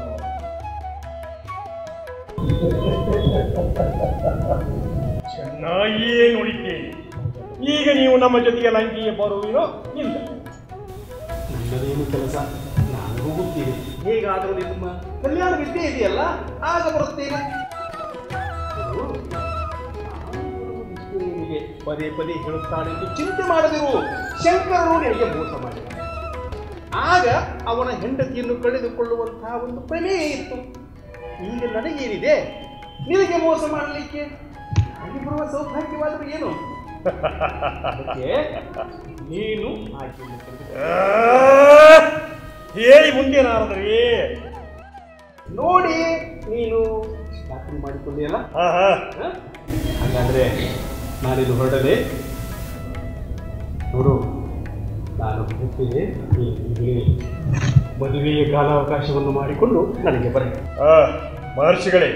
S3: ಚೆನ್ನಾಗಿಯೇ ನೋಡಿದ್ದೇನೆ ಈಗ ನೀವು ನಮ್ಮ ಜೊತೆಗೆ ಲಂಕಿಗೆ ಬರುವಿರೋ ಇಲ್ಲ
S7: ನನ್ನದೇನು ಕೆಲಸ ನಾನು ಹೋಗುತ್ತೇನೆ ಹೇಗಾದರೂ ನಿಮ್ಮ ಕಲ್ಯಾಣ ವಿದ್ಯೆ ಇದೆಯಲ್ಲ ಆಗ ಬರುತ್ತೇನೆ ಅದು, ನಾನು ಇಷ್ಟು ನಿನಗೆ ಪದೇ ಪದೇ ಹೇಳುತ್ತಾನೆ ಎಂದು ಚಿಂತೆ ಮಾಡದಿರು ಶಂಕರನು ನಿನಗೆ ಮೋಸ ಮಾಡಿದ ಆಗ ಅವನ ಹೆಂಡತಿಯನ್ನು ಕಳೆದುಕೊಳ್ಳುವಂತಹ ಒಂದು ಪ್ರಮೇಯ ಇತ್ತು ಈಗ ನನಗೇನಿದೆ ನಿನಗೆ ಮೋಸ ಮಾಡಲಿಕ್ಕೆ ನನಗೆ ಬರುವ ಸೌಭಾಗ್ಯವಾದರೂ ಏನು ಅದಕ್ಕೆ ನೀನು ಆಕೆಯನ್ನು ಕರೆದುಕೊ.
S3: ಆ, ಹೇಳಿ ಮುಂದೆ ನಾರದರೇ
S7: ನೋಡಿ ನೀನು ಖಾತ್ರಿ ಮಾಡಿಕೊಂಡಿಯಲ್ಲ
S3: ಆಹಾ
S7: ಹ? ಹಾಗಾದ್ರೆ ನಾನಿದು ಹೊರಡದೆ ನೋಡು ನಾನು ಹೋಗ್ತೇನೆ ನೀನು ಹೇಳಿ ಮದುವೆಯ ಕಾಲಾವಕಾಶವನ್ನು ಮಾಡಿಕೊಂಡು ನನಗೆ ಬರ
S3: ಆ, ಮಹರ್ಷಿಗಳೇ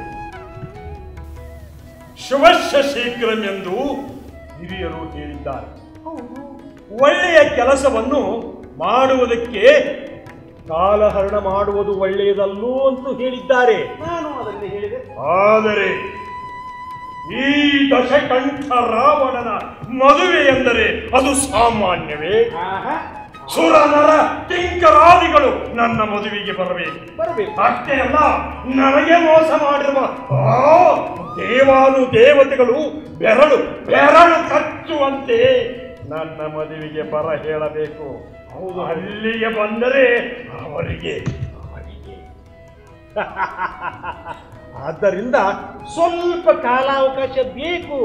S3: ಶುಭಶ್ಯ ಶೀಘ್ರಂ ಎಂದು ಹಿರಿಯರು ಹೇಳಿದ್ದಾರೆ ಒಳ್ಳೆಯ ಕೆಲಸವನ್ನು ಮಾಡುವುದಕ್ಕೆ ಕಾಲಹರಣ ಮಾಡುವುದು ಒಳ್ಳೆಯದಲ್ಲೋ ಅಂತ ಹೇಳಿದ್ದಾರೆ
S7: ನಾನು ಅದನ್ನೇ ಹೇಳಿದೆ
S3: ಆದರೆ ಈ ದಶಕಂಠ ರಾವಣನ ಮದುವೆ ಎಂದರೆ ಅದು ಸಾಮಾನ್ಯವೇ ಸುರ ನರ ಕಿಂಕರಾದಿಗಳು ನನ್ನ ಮದುವೆಗೆ ಬರಬೇಕು
S7: ಬರಬೇಕು
S3: ಅಷ್ಟೇ ಅಲ್ಲ ನನಗೆ ಮೋಸ ಮಾಡಿರುವ ಆ ದೇವಾನು ದೇವತೆಗಳು ಬೆರಳು ಬೆರಳು ಕಚ್ಚುವಂತೆ ನನ್ನ ಮದುವೆಗೆ ಬರ ಹೇಳಬೇಕು ಅಲ್ಲಿಗೆ ಬಂದರೆ ಅವರಿಗೆ ಅವರಿಗೆ ಆದ್ದರಿಂದ ಸ್ವಲ್ಪ ಕಾಲಾವಕಾಶ ಬೇಕು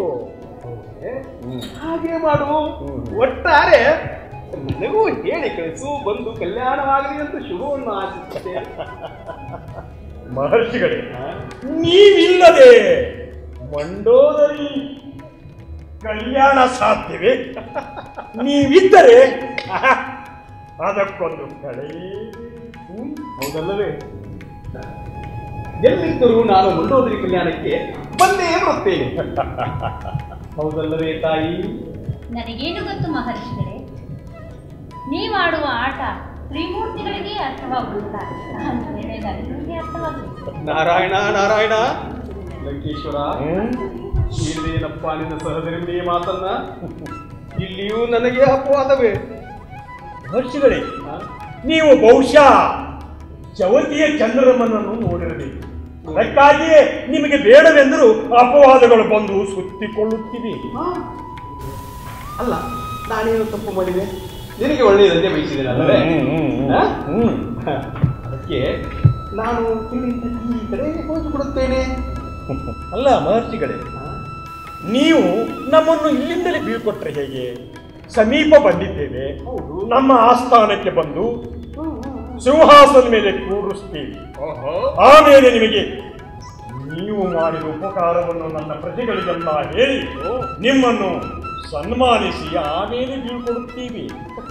S7: ಹಾಗೆ ಮಾಡು ಒಟ್ಟಾರೆ ನನಗೂ ಹೇಳಿ ಕಳಿಸು ಬಂದು ಕಲ್ಯಾಣವಾಗಲಿ ಅಂತ ಶುಭವನ್ನು ಆಶಿಸುತ್ತೇನೆ
S3: ಮಹರ್ಷಿಗಳೇ ನೀವಿಲ್ಲದೆ ಮಂಡೋದರಿ ಕಲ್ಯಾಣ ಸಾಧ್ಯವೇ ನೀವಿದ್ದರೆ ಆಹಾ, ಅದಕ್ಕೊಂದು ಕಳೆ
S7: ಹೌದಲ್ಲವೇ ಎಲ್ಲಿದ್ದರೂ ನಾನು ಮಂಡೋದರಿ ಕಲ್ಯಾಣಕ್ಕೆ ಬಂದೇ ಬರುತ್ತೇನೆ ಹೌದಲ್ಲವೇ ತಾಯಿ
S2: ನನಗೇನು ಗೊತ್ತು ಮಹರ್ಷಿಗಳೇ ನೀವಾಡುವ ಆಟ ತ್ರಿಮೂರ್ತಿಗಳಿಗೆ ಅರ್ಥವಾಗುವುದಿಲ್ಲ ಅಂದಮೇಲೆ ನನಗೆ ಅರ್ಥವಾಗುವುದು
S7: ನಾರಾಯಣ ನಾರಾಯಣ ಲಂಕೇಶ್ವರ ಇಲ್ಲೇನಪ್ಪ ನಿನ್ನ ಸಹಧರ್ಮಿಣಿಯ ಮಾತನ್ನ ಇಲ್ಲಿಯೂ ನನಗೆ ಅಪವಾದವೇ
S3: ಮಹರ್ಷಿಗಳೇ ನೀವು ಬಹುಶಃ ಚವತಿಯ ಚಂದ್ರಮ್ಮನನ್ನು ನೋಡಿರಬೇಕು ಅದಕ್ಕಾಗಿಯೇ ನಿಮಗೆ ಬೇಡವೆಂದರೂ ಅಪವಾದಗಳು ಬಂದು ಸುತ್ತಿಕೊಳ್ಳುತ್ತಿವೆ
S7: ಅಲ್ಲ ನಾನೇನು ತಪ್ಪು ಮಾಡಿದೆ ನಿನಗೆ ಒಳ್ಳೆಯದಂತೆ ಬಯಸಿದ್ದೇನಲ್ಲವೇ ಹಾ? ಅದಕ್ಕೆ ನಾನು ಇಲ್ಲಿಂದ ಈ ಕಡೆ ಹೋಗಿಬಿಡುತ್ತೇನೆ
S3: ಅಲ್ಲ ಮಹರ್ಷಿಗಳೇ ನೀವು ನಮ್ಮನ್ನು ಇಲ್ಲಿಂದಲೇ ಬೀಳ್ಕೊಟ್ರೆ ಹೇಗೆ ಸಮೀಪ ಬಂದಿದ್ದೇವೆ ನಮ್ಮ ಆಸ್ಥಾನಕ್ಕೆ ಬಂದು ಸಿಂಹಾಸನ ಮೇಲೆ ಕೂರಿಸ್ತೀವಿ ಆಮೇಲೆ ನಿಮಗೆ ನೀವು ಮಾಡಿದ ಉಪಕಾರವನ್ನು ನನ್ನ ಪ್ರಜೆಗಳಿಗೆಲ್ಲ ಹೇಳಿ ನಿಮ್ಮನ್ನು ಸನ್ಮಾನಿಸಿ ಆಮೇಲೆ ಬೀಳ್ಕೊಡುತ್ತೀವಿ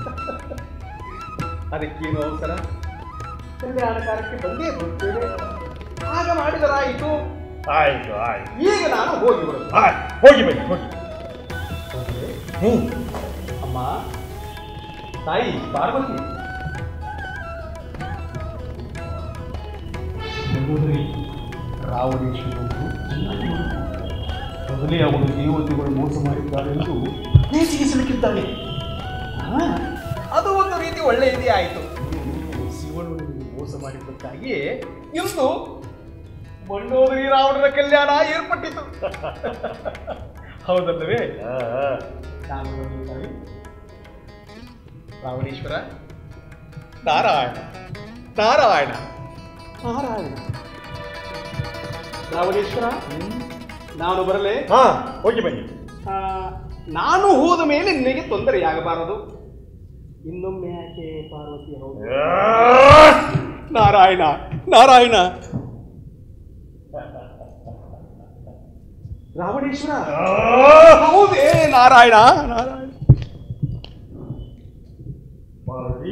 S7: ಅದಕ್ಕೇನು ಅವಸರ ಕಲ್ಯಾಣ ಕಾರ್ಯಕ್ಕೆ ಬಂದೇ ಬರುತ್ತೇವೆ ಆಗ ಮಾಡಿದರಾಯಿತು
S3: ಆಯ್ತು ಆಯ್ತು
S7: ಈಗ ನಾನು ಹೋಗಿ ಬರುತ್ತೇನೆ
S3: ಆಯ್ತು ಹೋಗಿ ಬನ್ನಿ ಹೋಗಿ ಹ್ಮ್
S7: ಅಮ್ಮ ತಾಯಿ ಪಾರ್ವತಿ ಸಹೋದರಿ ರಾವಣೇಶ್ವರರು ಮೊದಲೇ ಅವನು ದೇವತೆಗಳು ಮೋಸ ಮಾಡಿದ್ದಾರೆ ಎಂದು ನೇಸಿಗಿಸಲಿಕ್ಕಿದ್ದಾನೆ ಅದು ಒಂದು ರೀತಿ ಒಳ್ಳೆಯದೇ ಆಯಿತು ಶಿವನು ನಿಮಗೆ ಮೋಸ ಮಾಡಿದ್ದಕ್ಕಾಗಿಯೇ ಇಂದು ಮಂಡೋದರಿ ರಾವಣನ ಕಲ್ಯಾಣ ಏರ್ಪಟ್ಟಿತು ಹೌದಲ್ಲವೇ ನಾನು ನೋಡಿದ್ದಾನೆ. ರಾವಣೇಶ್ವರ ನಾರಾಯಣ ನಾರಾಯಣ ನಾರಾಯಣ ರಾವಣೇಶ್ವರ ನಾನು ಬರಲೇ
S3: ಹಾ ಹೋಗಿ ಬನ್ನಿ
S7: ಆ, ನಾನು ಹೋದ ಮೇಲೆ ನಿನಗೆ ತೊಂದರೆಯಾಗಬಾರದು ಇನ್ನೊಮ್ಮೆ ಯಾಕೆ ಪಾರ್ವತಿ ಹೌದು ನಾರಾಯಣ ನಾರಾಯಣ ರಾವಣೇಶ್ವರ ಹೌದೇ ನಾರಾಯಣ ನಾರಾಯಣ
S3: ಪಾರ್ವತಿ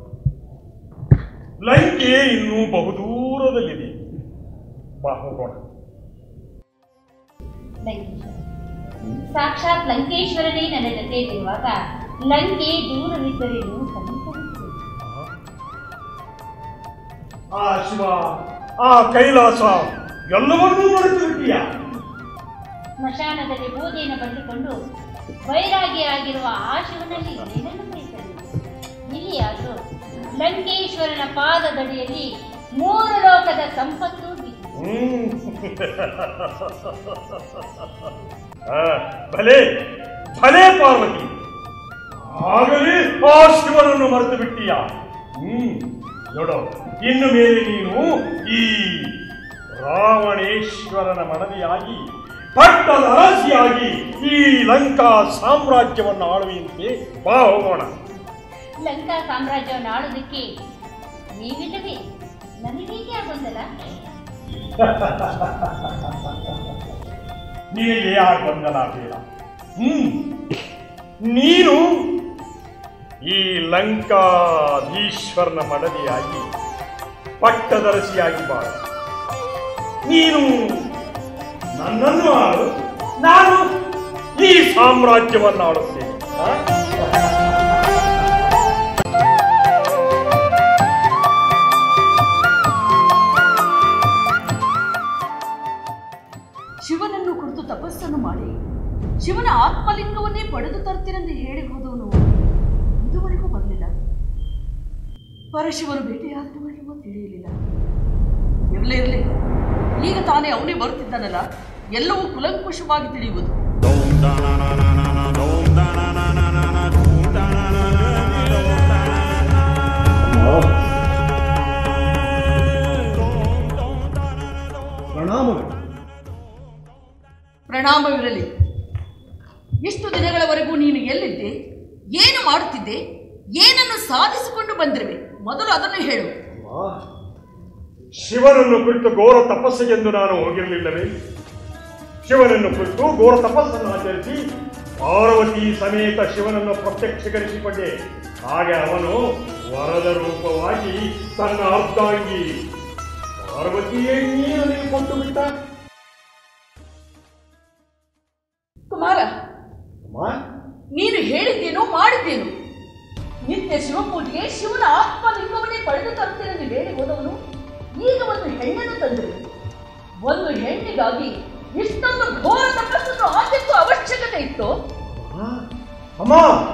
S3: ಲಂಕೆ ಇನ್ನೂ ಬಹುದೂರದಲ್ಲಿದೆ ಬಾ ಹೋಗೋಣ
S2: ಲಂಕೇಶ್ವರ ಸಾಕ್ಷಾತ್ ಲಂಕೇಶ್ವರನೇ ನನ್ನ ಜೊತೆಯಲ್ಲಿರುವಾಗ ಲಂಕೆ ದೂರವಿದ್ದರೇನು ಸಮೀಪವಿತ್ತು
S3: ಆ ಶಿವ ಆ ಕೈಲಾಸ ಎಲ್ಲವನ್ನೂ ಮರೆತು ಬಿಟ್ಟಿಯಾ
S2: ಸ್ಮಶಾನದಲ್ಲಿ ಬೂದಿಯನ್ನು ಪಡೆದುಕೊಂಡು ವೈರಾಗಿಯಾಗಿರುವ ಆ ಶಿವನಲ್ಲಿ ಏನನ್ನು ಬಯಸಲಿ ಇಲ್ಲಿಯಾದರೂ ಲಂಕೇಶ್ವರನ ಪಾದದಡಿಯಲ್ಲಿ ಮೂರು ಲೋಕದ ಸಂಪತ್ತು ಬಿದ್ದಿದೆ.
S3: ಹ್ಮ್. ಆ, ಭಲೆ ಭಲೆ ಪಾರ್ವತಿ ಆಗಲೇ ಆ ಶಿವನನ್ನು ಮರೆತು ಬಿಟ್ಟೀಯ ಹ್ಮ್ ನೋಡು ಇನ್ನು ಮೇಲೆ ನೀನು ಈ ರಾವಣೇಶ್ವರನ ಮನವಿಯಾಗಿ ಪಟ್ಟದ ಅರಸಿಯಾಗಿ ಈ ಲಂಕಾ ಸಾಮ್ರಾಜ್ಯವನ್ನು ಆಳುವಂತೆ ಬಾ ಹೋಗೋಣ
S2: ಲಂಕಾ ಸಾಮ್ರಾಜ್ಯವನ್ನು ಆಳುವುದಕ್ಕೆ ನೀವಿಲ್ಲವೇ ನನಗೇಕೆ ಆ ಗೊಂದಲ
S3: ನಿನಗೆ ಯಾರು ಗೊಂದಲ ಬೇಡ ಹ್ಮ್ ನೀನು ಈ ಲಂಕಾಧೀಶ್ವರನ ಮಡದಿಯಾಗಿ ಪಟ್ಟದರಸಿಯಾಗಿ ಬಾಳು ನೀನು ನನ್ನನ್ನು ಆಳು ನಾನು ಈ ಸಾಮ್ರಾಜ್ಯವನ್ನು ಆಳುತ್ತೇನೆ ಆ?
S13: ಶಿವನನ್ನು ಕುರಿತು ತಪಸ್ಸನ್ನು ಮಾಡಿ ಶಿವನ ಆತ್ಮಲಿಂಗವನ್ನೇ ಪಡೆದು ತರ್ತೀರೆಂದು ಹೇಳಿ ಹೋದವನು ಇದುವರೆಗೂ ಬರಲಿಲ್ಲ ಪರಶಿವನು ಭೇಟಿಯಾದನು ಇಲ್ಲವೋ ತಿಳಿಯಲಿಲ್ಲ ಇರಲೇ ಇರಲಿ ಈಗ ತಾನೇ ಅವನೇ ಬರುತ್ತಿದ್ದಾನಲ್ಲ ಎಲ್ಲವೂ ಕುಲಂಕುಷವಾಗಿ ತಿಳಿಯುವುದು
S5: ಪ್ರಣಾಮಗಳು
S13: ಪ್ರಣಾಮವಿರಲಿ ಇಷ್ಟು ದಿನಗಳವರೆಗೂ ನೀನು ಎಲ್ಲಿದ್ದೆ ಏನು ಮಾಡುತ್ತಿದ್ದೆ ಏನನ್ನು ಸಾಧಿಸಿಕೊಂಡು ಬಂದಿರುವೆ ಮೊದಲು ಅದನ್ನು ಹೇಳು
S3: ಶಿವನನ್ನು ಕುರಿತು ಘೋರ ತಪಸ್ಸಿಗೆಂದು ನಾನು ಹೋಗಿರಲಿಲ್ಲವೇ ಶಿವನನ್ನು ಕುರಿತು ಘೋರ ತಪಸ್ಸನ್ನು ಆಚರಿಸಿ ಪಾರ್ವತಿ ಸಮೇತ ಶಿವನನ್ನು ಪ್ರತ್ಯಕ್ಷೀಕರಿಸಿಕೊಂಡೆ ಹಾಗೆ ಅವನು ವರದ ರೂಪವಾಗಿ ತನ್ನ ಅರ್ಧಾಂಗಿ ಪಾರ್ವತಿಯೇ ನೀನು ನನಗೆ ಕೊಟ್ಟು ಬಿಟ್ಟ
S13: ಕುಮಾರ
S3: ಅಮ್ಮ,
S13: ನೀನು ಹೇಳಿದ್ದೇನು ಮಾಡಿದ್ದೇನು ನಿತ್ಯ ಶಿವಪೂಜೆಗೆ ಶಿವನ ಆತ್ಮಲಿಂಗವನ್ನೇ ಪಡೆದು ತರುತ್ತೇನೆಂದು ಹೇಳಿ ಹೋದವನು ಈಗ ಒಂದು ಹೆಣ್ಣನ್ನು ತಂದರು ಒಂದು ಹೆಣ್ಣಿಗಾಗಿ ಇಷ್ಟೊಂದು ಘೋರ ತಪಸ್ಸನ್ನು ಆಚರಿಸುವ ಅವಶ್ಯಕತೆ ಇತ್ತು
S3: ಅಮ್ಮ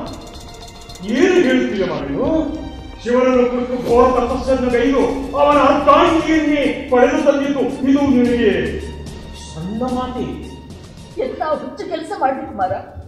S3: ಏನು ಹೇಳ್ತೀಯಮ್ಮ ನೀನು ಶಿವನನ್ನು ಕುರಿತು ಘೋರ ತಪಸ್ಸನ್ನು ಗೈದು ಅವನ ಅರ್ಧಾಂಗಿಯನ್ನೇ ಪಡೆದು ತಂದಿದ್ದು ಇದು ನಿನಗೆ ಸಣ್ಣ ಮಾತಿ
S13: ಎಂತ ಹುಚ್ಚು ಕೆಲಸ ಮಾಡಿ ಕುಮಾರ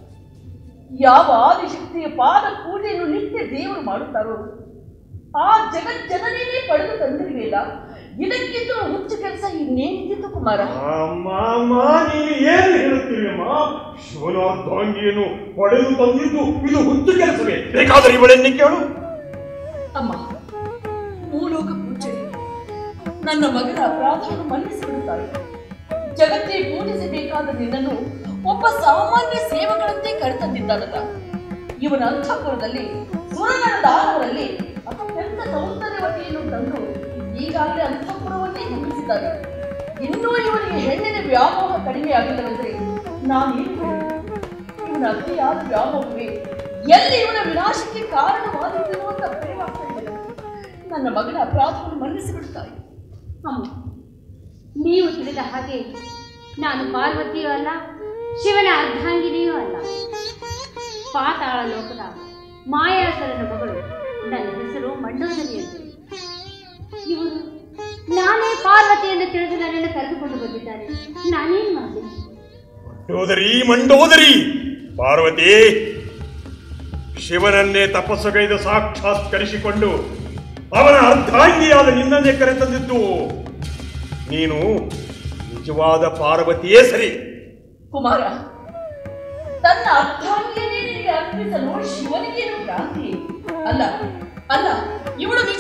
S13: ಯಾವ ಆದಿಶಕ್ತಿಯ ಪಾದ ಪೂಜೆಯನ್ನು ನಿತ್ಯ ದೇವರು ಮಾಡುತ್ತಾರೋ ಆ ಜಗಜ್ಜನನೇ ಪಡೆದು ತಂದಿರುವೆಲ್ಲ ಇದಕ್ಕಿಂತ ಹುಚ್ಚು ಕೆಲಸ ಇನ್ನೇನಿದ್ದಿತ್ತು ಕುಮಾರ
S3: ಅಮ್ಮ ಅಮ್ಮ ನೀನು ಏನು ಹೇಳುತ್ತೀರಮ್ಮ ಶಿವನ ಅರ್ಧಾಂಗಿಯನ್ನು ಪಡೆದು ತಂದಿದ್ದು ಇದು ಹುಚ್ಚು ಕೆಲಸವೇ ಬೇಕಾದರೆ ಇವಳನ್ನೇ ಕೇಳು
S13: ಅಮ್ಮ ಮೂಲೋಕ ಪೂಜೆ ನನ್ನ ಮಗನ ಅಪರಾಧವನ್ನು ಮನ್ನಿಸಿಬಿಡುತ್ತಾರೆ ಜಗತ್ತೇ ಪೂಜಿಸಬೇಕಾದ ನಿನ್ನನ್ನು ಒಬ್ಬ ಸಾಮಾನ್ಯ ಸೇವಕರಂತೆ ಕರೆತಂದಿದ್ದಾನಲ್ಲ ಇವನ ಅಂತಃಪುರದಲ್ಲಿ ಸುರಗಣ ದಾನವರಲ್ಲಿ ಅತ್ಯಂತ ಸೌಂದರ್ಯವತಿಯನ್ನು ತಂದು ಈಗಾಗಲೇ ಅಂತಃಪುರವನ್ನೇ ಮುಗಿಸಿದ್ದಾರೆ ಇನ್ನೂ ಇವನಿಗೆ ಹೆಣ್ಣಿನ ವ್ಯಾಮೋಹ ಕಡಿಮೆಯಾಗಿಲ್ಲವೆಂದರೆ ನಾನೇನು ಹೇಳಿ ಇವನ ಅತಿಯಾದ ವ್ಯಾಮೋಹವೇ ಎಲ್ಲಿ ಇವನ ವಿನಾಶಕ್ಕೆ ಕಾರಣವಾದೀತು ಅಂತ ಭಯವಾಗ್ತಾ ಇದೆ ನನ್ನ ಮಗನ ಅಪರಾಧವನ್ನು ಮನ್ನಿಸಿ ಬಿಡುತ್ತಾರೆ
S2: ಅಮ್ಮ ನೀವು ತಿಳಿದ ಹಾಗೆ ನಾನು ಪಾರ್ವತಿಯೂ ಅಲ್ಲ ಶಿವನ ಅರ್ಧಾಂಗಿನಿಯೂ ಅಲ್ಲ ಪಾತಾಳ ಲೋಕದ ಮಾಯಾಸರನ ಮಗಳು ನನ್ನ ಹೆಸರು ಮಂಡೋದರಿ ಅಂತ ಇವರು ನಾನೇ ಪಾರ್ವತಿ ಎಂದು ತಿಳಿದು ನನ್ನನ್ನು ಕರೆದುಕೊಂಡು ಬಂದಿದ್ದಾರೆ ನಾನೇನು ಮಾಡಲಿ
S3: ಮಂಡೋದರಿ ಮಂಡೋದರಿ ಪಾರ್ವತಿ ಶಿವನನ್ನೇ ತಪಸ್ಸುಗೈದು ಸಾಕ್ಷಾತ್ಕರಿಸಿಕೊಂಡು ಅವನ ಅರ್ಧಾಂಗಿಯಾದ ನಿನ್ನನ್ನೇ ಕರೆತಂದಿದ್ದು ನೀನು ನಿಜವಾದ ಪಾರ್ವತಿಯೇ ಸರಿ
S13: ಕುಮಾರ ತನ್ನ ಅರ್ಧಾಂಗಿಯನ್ನೇ ನಿನಗೆ ಅರ್ಪಿಸಲು ಶಿವನಿಗೇನು ಭ್ರಾಂತಿ ಅಲ್ಲ ಅಲ್ಲ ಇವಳು ನಿಜ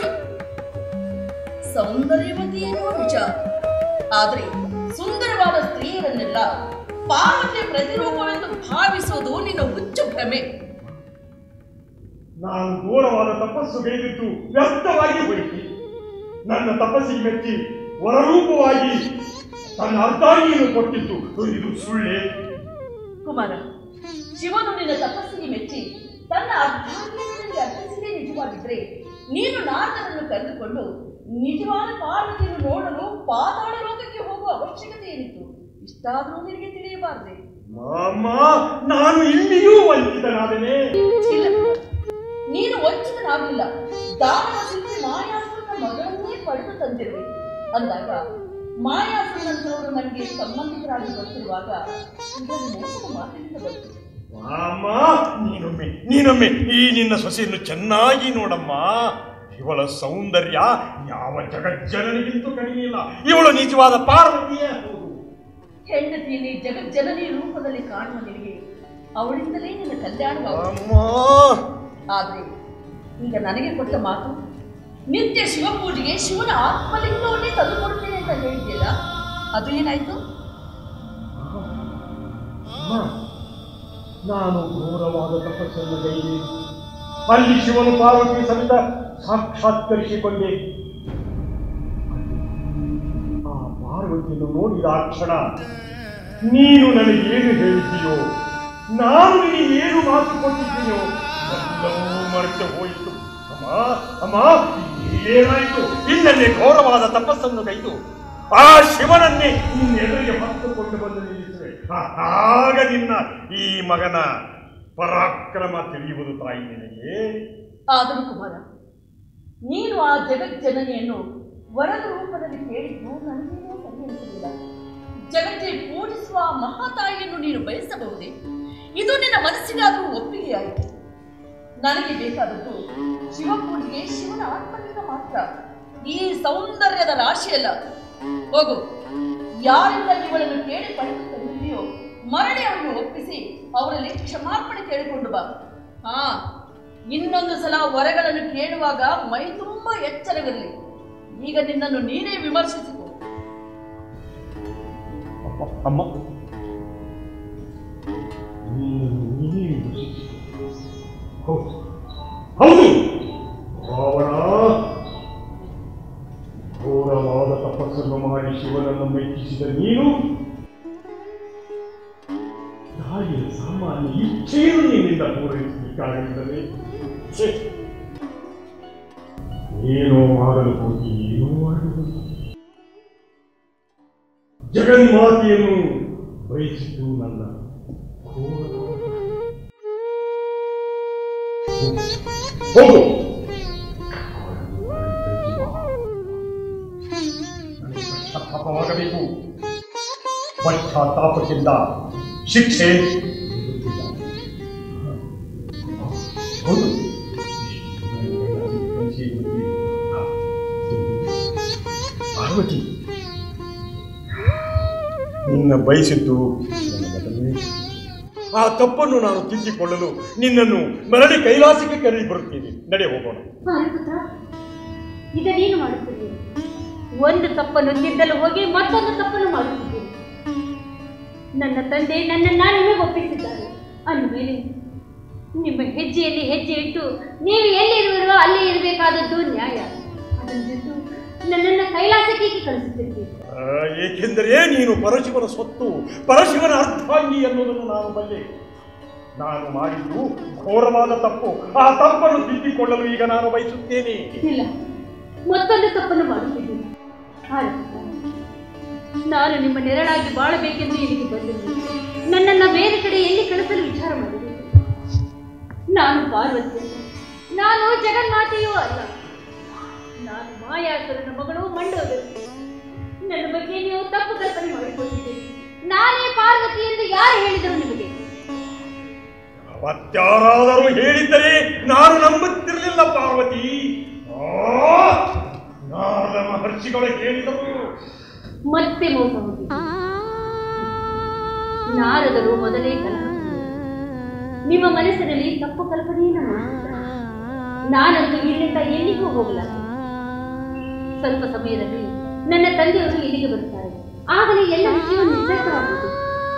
S13: ಸೌಂದರ್ಯವತಿ ಎನ್ನುವ ನಿಜ ಆದ್ರೆ ಸುಂದರವಾದ ಸ್ತ್ರೀಯರನ್ನೆಲ್ಲ ಪಾರ್ವತಿಯ ಪ್ರತಿರೂಪವೆಂದು ಭಾವಿಸೋದು ನಿನ್ನ ಹುಚ್ಚು ಭ್ರಮೆ
S3: ನಾನು ಘೋರವಾದ ತಪಸ್ಸು ಗೈದಿದ್ದು ವ್ಯರ್ಥವಾಗಿ ಹೋಯಿತು ನನ್ನ ತಪಸ್ಸಿಗೆ ಮೆಚ್ಚಿ ವರರೂಪವಾಗಿ ತನ್ನ ಅರ್ಧಾಂಗಿಯನ್ನು ಕೊಟ್ಟಿದ್ದು ಇದು ಸುಳ್ಳೆ
S13: ಕುಮಾರ ಶಿವನು ನಿನ್ನ ತಪಸ್ಸಿಗೆ ಮೆಚ್ಚಿ ತನ್ನ ಅರ್ಧಾಂಗಿಯನ್ನು ಅರ್ಪಿಸಿದೇ ನಿಜವಾಗಿದ್ರೆ ನೀನು ನಾರದರನ್ನು ಕರೆದುಕೊಂಡು ನಿಜವಾದ ಪಾರ್ವತಿಯನ್ನು ನೋಡಲು ಪಾತಾಳ ಲೋಕಕ್ಕೆ ಹೋಗುವ ಅವಶ್ಯಕತೆ ಏನಿತ್ತು ಇಷ್ಟಾದರೂ ನಿನಗೆ ತಿಳಿಯಬಾರದೆ
S3: ಮಾಮ ನಾನು ಇಲ್ಲಿಯೂ ವಂಚಿತನಾದನೆ
S13: ಇಲ್ಲ ನೀನು ವಂಚಿತನಾಗಲಿಲ್ಲ ದಾನವ ಶಿಲ್ಪಿ ಮಾಯಾಸುರನ ಮಗಳನ್ನೇ ಪಡೆದು ತಂದಿರುವೆ ಅಂದಾಗ ಮಾಯಾಸುರನಂತವರು ನನಗೆ ಸಂಬಂಧಿಕರಾಗಿ ಬರ್ತಿರುವಾಗ ಇದನ್ನು ಮೋಸದ ಮಾತಿನಿಂದ ಬಂತು
S3: ಮಾಮ ನೀನೊಮ್ಮೆ ನೀನೊಮ್ಮೆ ಈ ನಿನ್ನ ಸೊಸೆಯನ್ನು ಚೆನ್ನಾಗಿ ನೋಡಮ್ಮ ಇವಳ ಸೌಂದರ್ಯ ಯಾವ ಜಗಜ್ಜನನಿಗಿಂತೂ ಕಡಿಮೆ ಇಲ್ಲ ಇವಳು ನಿಜವಾದ ಪಾರ್ವತಿಯೇ ಹೌದು
S13: ಹೆಂಡತಿಯಲ್ಲಿ ಜಗಜ್ಜನನಿ ರೂಪದಲ್ಲಿ ಕಾಣುವ ನಿನಗೆ ಅವಳಿಂದಲೇ ನಿನ್ನ ಕಲ್ಯಾಣವಾಗುತ್ತದೆ
S3: ಅಮ್ಮ
S13: ಆದ್ರೆ ಈಗ ನನಗೆ ಕೊಟ್ಟ ಮಾತು ನಿತ್ಯ ಶಿವಪೂಜೆಗೆ ಶಿವನ ಆತ್ಮಲಿಂಗವನ್ನೇ ತಂದುಕೊಡ್ತೇನೆ ಅಂತ ಹೇಳಿದ್ಯಲ್ಲ ಅದು ಏನಾಯ್ತು
S5: ಅಮ್ಮ, ನಾನು ಘೋರವಾದ ತಪಸ್ಸನ್ನು ಗೈದಿ
S3: ಅಲ್ಲಿ ಶಿವನು ಪಾರ್ವತಿ ಸಮೇತ ಸಾಕ್ಷಾತ್ಕರಿಸಿಕೊಂಡೆ ಆ ಪಾರ್ವತಿಯನ್ನು ನೋಡಿದ ಆ ಕ್ಷಣ ನೀನು ನನಗೆ ಏನು ಹೇಳಿದ್ದೀಯೋ ನಾನು ನಿನಗೆ ಏನು ಮಾತು ಕೊಟ್ಟಿದ್ದೀಯೋ ಎಲ್ಲವೂ ಮರೆತು ಹೋಯಿತು ಅಮ್ಮ ಅಮ್ಮ ಏನಾಯಿತು ಇನ್ನನ್ನೇ ಘೋರವಾದ ತಪಸ್ಸನ್ನು ಕೈದು ಆ ಶಿವನನ್ನೇ ನಿನ್ನೆದುರಿಗೆ ಹೊತ್ತುಕೊಂಡು ಬಂದು ನಿಲ್ಲಿಸುವೆ ಆ- ಆಗ ನಿನ್ನ ಈ ಮಗನ ಪರಾಕ್ರಮ ತಿಳಿಯುವುದು ತಾಯಿ ನಿನಗೆ
S13: ಆದರೂ ಕುಮಾರ ನೀನು ಆ ಜಗಜ್ಜನನಿಯನ್ನು ವರದ ರೂಪದಲ್ಲಿ ಕೇಳಿದ್ದು ನನಗೇನೋ ಸರಿ ಅನಿಸಲಿಲ್ಲ ಜಗತ್ತೇ ಪೂಜಿಸುವ ಆ ಮಹಾತಾಯಿಯನ್ನು ನೀನು ಬಯಸಬಹುದೇ ಇದು ನಿನ್ನ ಮನಸ್ಸಿಗಾದರೂ ಒಪ್ಪಿಗೆಯಾಯಿತು ನನಗೆ ಬೇಕಾದದ್ದು ಶಿವಪೂಜೆಗೆ ಶಿವನ ಆತ್ಮಲಿಂಗ ಮಾತ್ರ ಈ ಸೌಂದರ್ಯದ ರಾಶಿಯಲ್ಲ ಹೋಗು ಯಾರಿಂದ ಇವಳನ್ನು ಕೇಳಿ ಪಡೆದು ತಂದಿದೆಯೋ ಮರಳಿ ಅವರನ್ನು ಒಪ್ಪಿಸಿ ಅವರಲ್ಲಿ ಕ್ಷಮಾರ್ಪಣೆ ಕೇಳಿಕೊಂಡು ಬಾ ಹಾ ಇನ್ನೊಂದು ಸಲ ವರಗಳನ್ನು ಕೇಳುವಾಗ ಮೈ ತುಂಬ ಎಚ್ಚರವಿರಲಿ ಈಗ ನಿನ್ನನ್ನು ನೀನೇ ವಿಮರ್ಶಿಸಿಕೊ
S3: ಅಮ್ಮ ನೀನು ನೀನೇ ಯೋಚಿಸು. ಹೌದು ಹೌದು ರಾವಣ ಘೋರವಾದ ತಪಸ್ಸನ್ನು ಮಾಡಿ ಶಿವನನ್ನು ಮೆಚ್ಚಿಸಿದ ನೀನು ತಾಯಿಯ ಸಾಮಾನ್ಯ ಇಚ್ಛೆಯನ್ನು ನಿನ್ನಿಂದ ಪೂರೈಸಬೇಕಾಗಿದ್ದರೆ ಛೆ! ಏನೋ ಮಾಡಲು ಹೋಗಿ ಏನೋ ಮಾಡಲು ಜಗನ್ಮಾತೆಯನ್ನು ಬಯಸಿದ್ದು ನನ್ನ ಘೋರವಾದ ಹೋಗು ಪಶ್ಚಾತ್ತಾಪವಾಗಬೇಕು ಪಶ್ಚಾತ್ತಾಪಕ್ಕಿಂತ ಶಿಕ್ಷೆ ಹೌದು ಪಾರ್ವತಿ ನಿನ್ನ ಬಯಸಿದ್ದು ನನ್ನ ಮಗನೇ. ಆ ತಪ್ಪನ್ನು ನಾನು ತಿದ್ದಿಕೊಳ್ಳಲು ನಿನ್ನನ್ನು ಮರಳಿ ಕೈಲಾಸಕ್ಕೆ ಕರೆದಿ ಬರುತ್ತೇನೆ ನಡೆ ಹೋಗೋಣ
S2: ಭಾರತಪುತ್ರ ಈಗ ನೀನು ಮಾಡುತ್ತಿದ್ದೀರಿ ಒಂದು ತಪ್ಪನ್ನು ತಿದ್ದಲು ಹೋಗಿ ಮತ್ತೊಂದು ತಪ್ಪನ್ನು ಮಾಡುತ್ತಿದ್ದೀರಿ ನನ್ನ ತಂದೆ ನನ್ನನ್ನ ನಿಮಗೆ ಒಪ್ಪಿಸಿದ್ದಾರೆ ಅಂದಮೇಲೆ ನಿಮ್ಮ ಹೆಜ್ಜೆಯಲ್ಲಿ ಹೆಜ್ಜೆ ಇಟ್ಟು ನೀವು ಎಲ್ಲಿರುವಿರೋ ಅಲ್ಲಿ ಇರಬೇಕಾದದ್ದು ನ್ಯಾಯ ಅದನ್ನು ಬಿಟ್ಟು ನನ್ನನ್ನು ಕೈಲಾಸಕ್ಕೆ ಕಳಿಸುತ್ತಿದ್ದೀರಿ
S3: ಆ, ಏಕೆಂದರೆ ನೀನು ಪರಶಿವನ ಸ್ವತ್ತು ಪರಶಿವನ ಅರ್ಧಾಂಗಿ ಎನ್ನುವುದನ್ನು ನಾನು ಬಲ್ಲೆ ನಾನು ಮಾಡಿದ್ದು ಘೋರವಾದ ತಪ್ಪು ಆ ತಪ್ಪನ್ನು ತಿದ್ದಿಕೊಳ್ಳಲು ಈಗ ನಾನು ಬಯಸುತ್ತೇನೆ
S2: ಇಲ್ಲ ಮತ್ತೊಂದು ತಪ್ಪನ್ನು ಮಾಡುತ್ತಿದ್ದೀನಿ ಭಾರತಪುತ್ರ, ನಾನು ನಿಮ್ಮ ನೆರಳಾಗಿ ಬಾಳಬೇಕೆಂದು ಇಲ್ಲಿಗೆ ಬಂದಿದ್ದೀನಿ ನನ್ನನ್ನು ಬೇರೆ ಕಡೆ ಎಲ್ಲಿ ಕಳಿಸಲು ವಿಚಾರ ಮಾಡಿದೆ ನಾನು ಪಾರ್ವತಿ ಅಲ್ಲ. ನಾನು ಜಗನ್ಮಾತೆಯೂ ಅಲ್ಲ ನಾನು ಮಾಯಾಸುರನ ಮಗಳು ಮಂಡೋದರಿ ನನ್ನ ಬಗ್ಗೆ ನೀವು ತಪ್ಪು ಕಲ್ಪನೆ ಮಾಡಿಕೊಂಡಿದ್ದೀರಿ ನಾನೇ ಪಾರ್ವತಿ ಎಂದು ಯಾರು ಹೇಳಿದರು ನಿಮಗೆ
S3: ಮತ್ತಾರಾದರೂ ಹೇಳಿದ್ದರೆ ನಾನು ನಂಬುತ್ತಿರಲಿಲ್ಲ ಪಾರ್ವತಿ ಆ, ನಾರದ ಮಹರ್ಷಿಗಳು ಹೇಳಿದರು
S2: ಮತ್ತೆ ಮೋಸ ಹೋಗಿ ನಾರದರು ಮೊದಲೇ ಕಲಹ ನಿಮ್ಮ ಮನಸ್ಸಿನಲ್ಲಿ ತಪ್ಪು ಕಲ್ಪನೆಯನ್ನು ಮಾಡಿದ್ದಾರೆ ನಾನಂತೂ ಇಲ್ಲಿಂದ ಎಲ್ಲಿಗೂ ಹೋಗಲಾರೆ ಸ್ವಲ್ಪ ಸಮಯದಲ್ಲಿ ನನ್ನ ತಂದೆಯವರು ಇಲ್ಲಿಗೆ ಬರುತ್ತಾರೆ ಆಗಲೇ ಎಲ್ಲ ವಿಷಯ ನಿರ್ಧಾರವಾಗುವುದು